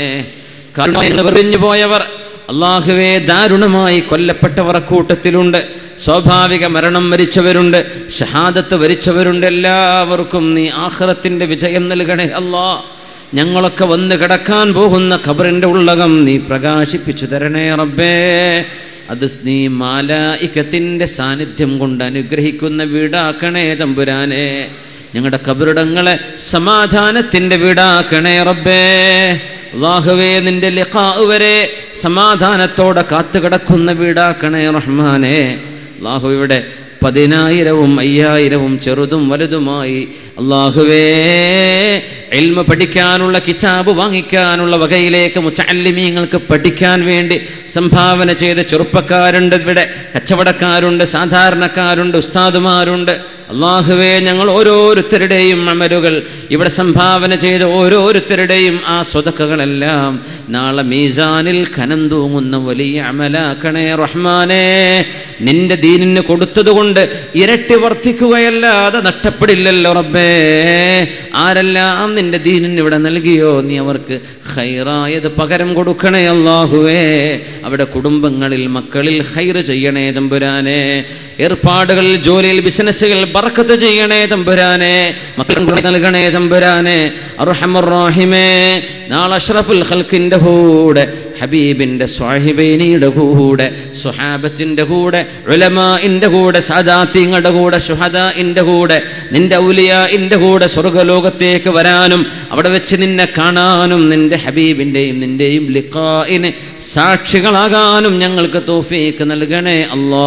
S1: കാരണം പറഞ്ഞു പോയവർ അള്ളാഹുവേ ദാരുണമായി കൊല്ലപ്പെട്ടവർ കൂട്ടത്തിലുണ്ട് സ്വാഭാവിക മരണം വരിച്ചവരുണ്ട് ഷഹാദത്ത് വരിച്ചവരുണ്ട് എല്ലാവർക്കും നീ ആഹ്റത്തിൻ്റെ വിജയം നൽകണേ അല്ലാ ഞങ്ങളൊക്കെ വന്ന് കിടക്കാൻ പോകുന്ന ഖബറിൻ്റെ ഉള്ളകം നീ പ്രകാശിപ്പിച്ചു തരണേ റബ്ബേ അത് നീ മാലായിക്കത്തിൻ്റെ സാന്നിധ്യം കൊണ്ട് അനുഗ്രഹിക്കുന്ന വീടാക്കണേ തമ്പുരാനെ ഞങ്ങളുടെ കബറിടങ്ങളെ സമാധാനത്തിൻ്റെ വീടാക്കണേ റബ്ബേ അള്ളാഹുവേ നിന്റെ ലിഖാ വരെ സമാധാനത്തോടെ കാത്തുകിടക്കുന്ന വീടാക്കണേ റഹ്മാനെ അള്ളാഹു ഇവിടെ പതിനായിരവും അയ്യായിരവും ചെറുതും വലുതുമായി അള്ളാഹുവേ എൽമ പഠിക്കാനുള്ള കിതാബ് വാങ്ങിക്കാനുള്ള വകയിലേക്ക് മുച്ചല്ലിമീങ്ങൾക്ക് പഠിക്കാൻ വേണ്ടി സംഭാവന ചെയ്ത ചെറുപ്പക്കാരുണ്ട് ഇവിടെ കച്ചവടക്കാരുണ്ട് സാധാരണക്കാരുണ്ട് ഉസ്താദുമാരുണ്ട് അള്ളാഹുവേ ഞങ്ങൾ ഓരോരുത്തരുടെയും അമലുകൾ ഇവിടെ സംഭാവന ചെയ്ത ഓരോരുത്തരുടെയും ആ സ്വതക്കകളെല്ലാം നാളെ മീസാനിൽ ഖനം തൂങ്ങുന്ന വലിയ അമലാക്കണേ റഹ്മാനെ നിന്റെ ദീനിന് കൊടുത്തതുകൊണ്ട് ഇരട്ടി വർദ്ധിക്കുകയല്ലാതെ നഷ്ടപ്പെടില്ലല്ലോ റബ്ബേ ആരെല്ലാം നിന്റെ ദീനിന് ഇവിടെ നൽകിയോ നീ അവർക്ക് ഹൈറായത് പകരം കൊടുക്കണേ അള്ളാഹുവേ അവിടെ കുടുംബങ്ങളിൽ മക്കളിൽ ഹൈറ് ചെയ്യണേ തമ്പുരാനെ ഏർപ്പാടുകളിൽ ജോലിയിൽ ബിസിനസ്സുകൾ ബർക്കത്ത് ചെയ്യണേ തമ്പുരാനെ മക്കൾ നൽകണേ തമ്പുരാനെ അർഹമുറാഹിമേ നാളെ അഷ്റഫുൽ ഖൽക്കിൻ്റെ കൂടെ ഹബീബിൻ്റെ സ്വാഹിബൈനിയുടെ കൂടെ സുഹാബത്തിൻ്റെ കൂടെ ഉലമാഇൻ്റെ കൂടെ സാദാത്യങ്ങളുടെ കൂടെ ഷുഹദാഇൻ്റെ കൂടെ നിന്റെ ഔലിയാഇൻ്റെ കൂടെ സ്വർഗലോകത്തേക്ക് വരാനും അവിടെ വെച്ച് നിന്നെ കാണാനും നിന്റെ ഹബീബിൻ്റെയും നിൻ്റെയും ലിഖായിന് സാക്ഷികളാകാനും ഞങ്ങൾക്ക് തോഫീക്ക് നൽകണേ അല്ലാ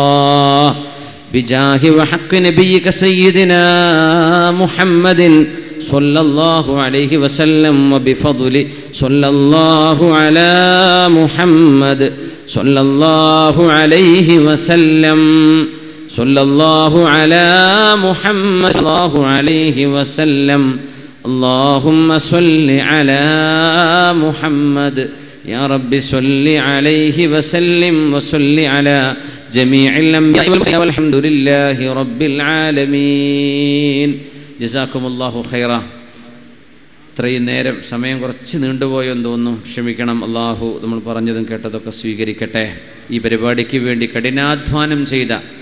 S1: بجاه وحق نبيك سيدنا محمد صلى الله عليه وسلم وبفضل صلى الله على محمد صلى الله عليه وسلم صلى الله على محمد صلى الله عليه وسلم اللهم صل على محمد يا رب صل عليه وسلم وصل على جميع الأنبياء والمرسلين والحمد لله رب العالمين جزاكم الله خيرا ഇത്രയും നേരം സമയം കുറച്ച് നീണ്ടുപോയെന്ന് തോന്നുന്നു ക്ഷമിക്കണം അള്ളാഹു നമ്മൾ പറഞ്ഞതും കേട്ടതൊക്കെ സ്വീകരിക്കട്ടെ ഈ പരിപാടിക്ക് വേണ്ടി കഠിനാധ്വാനം ചെയ്ത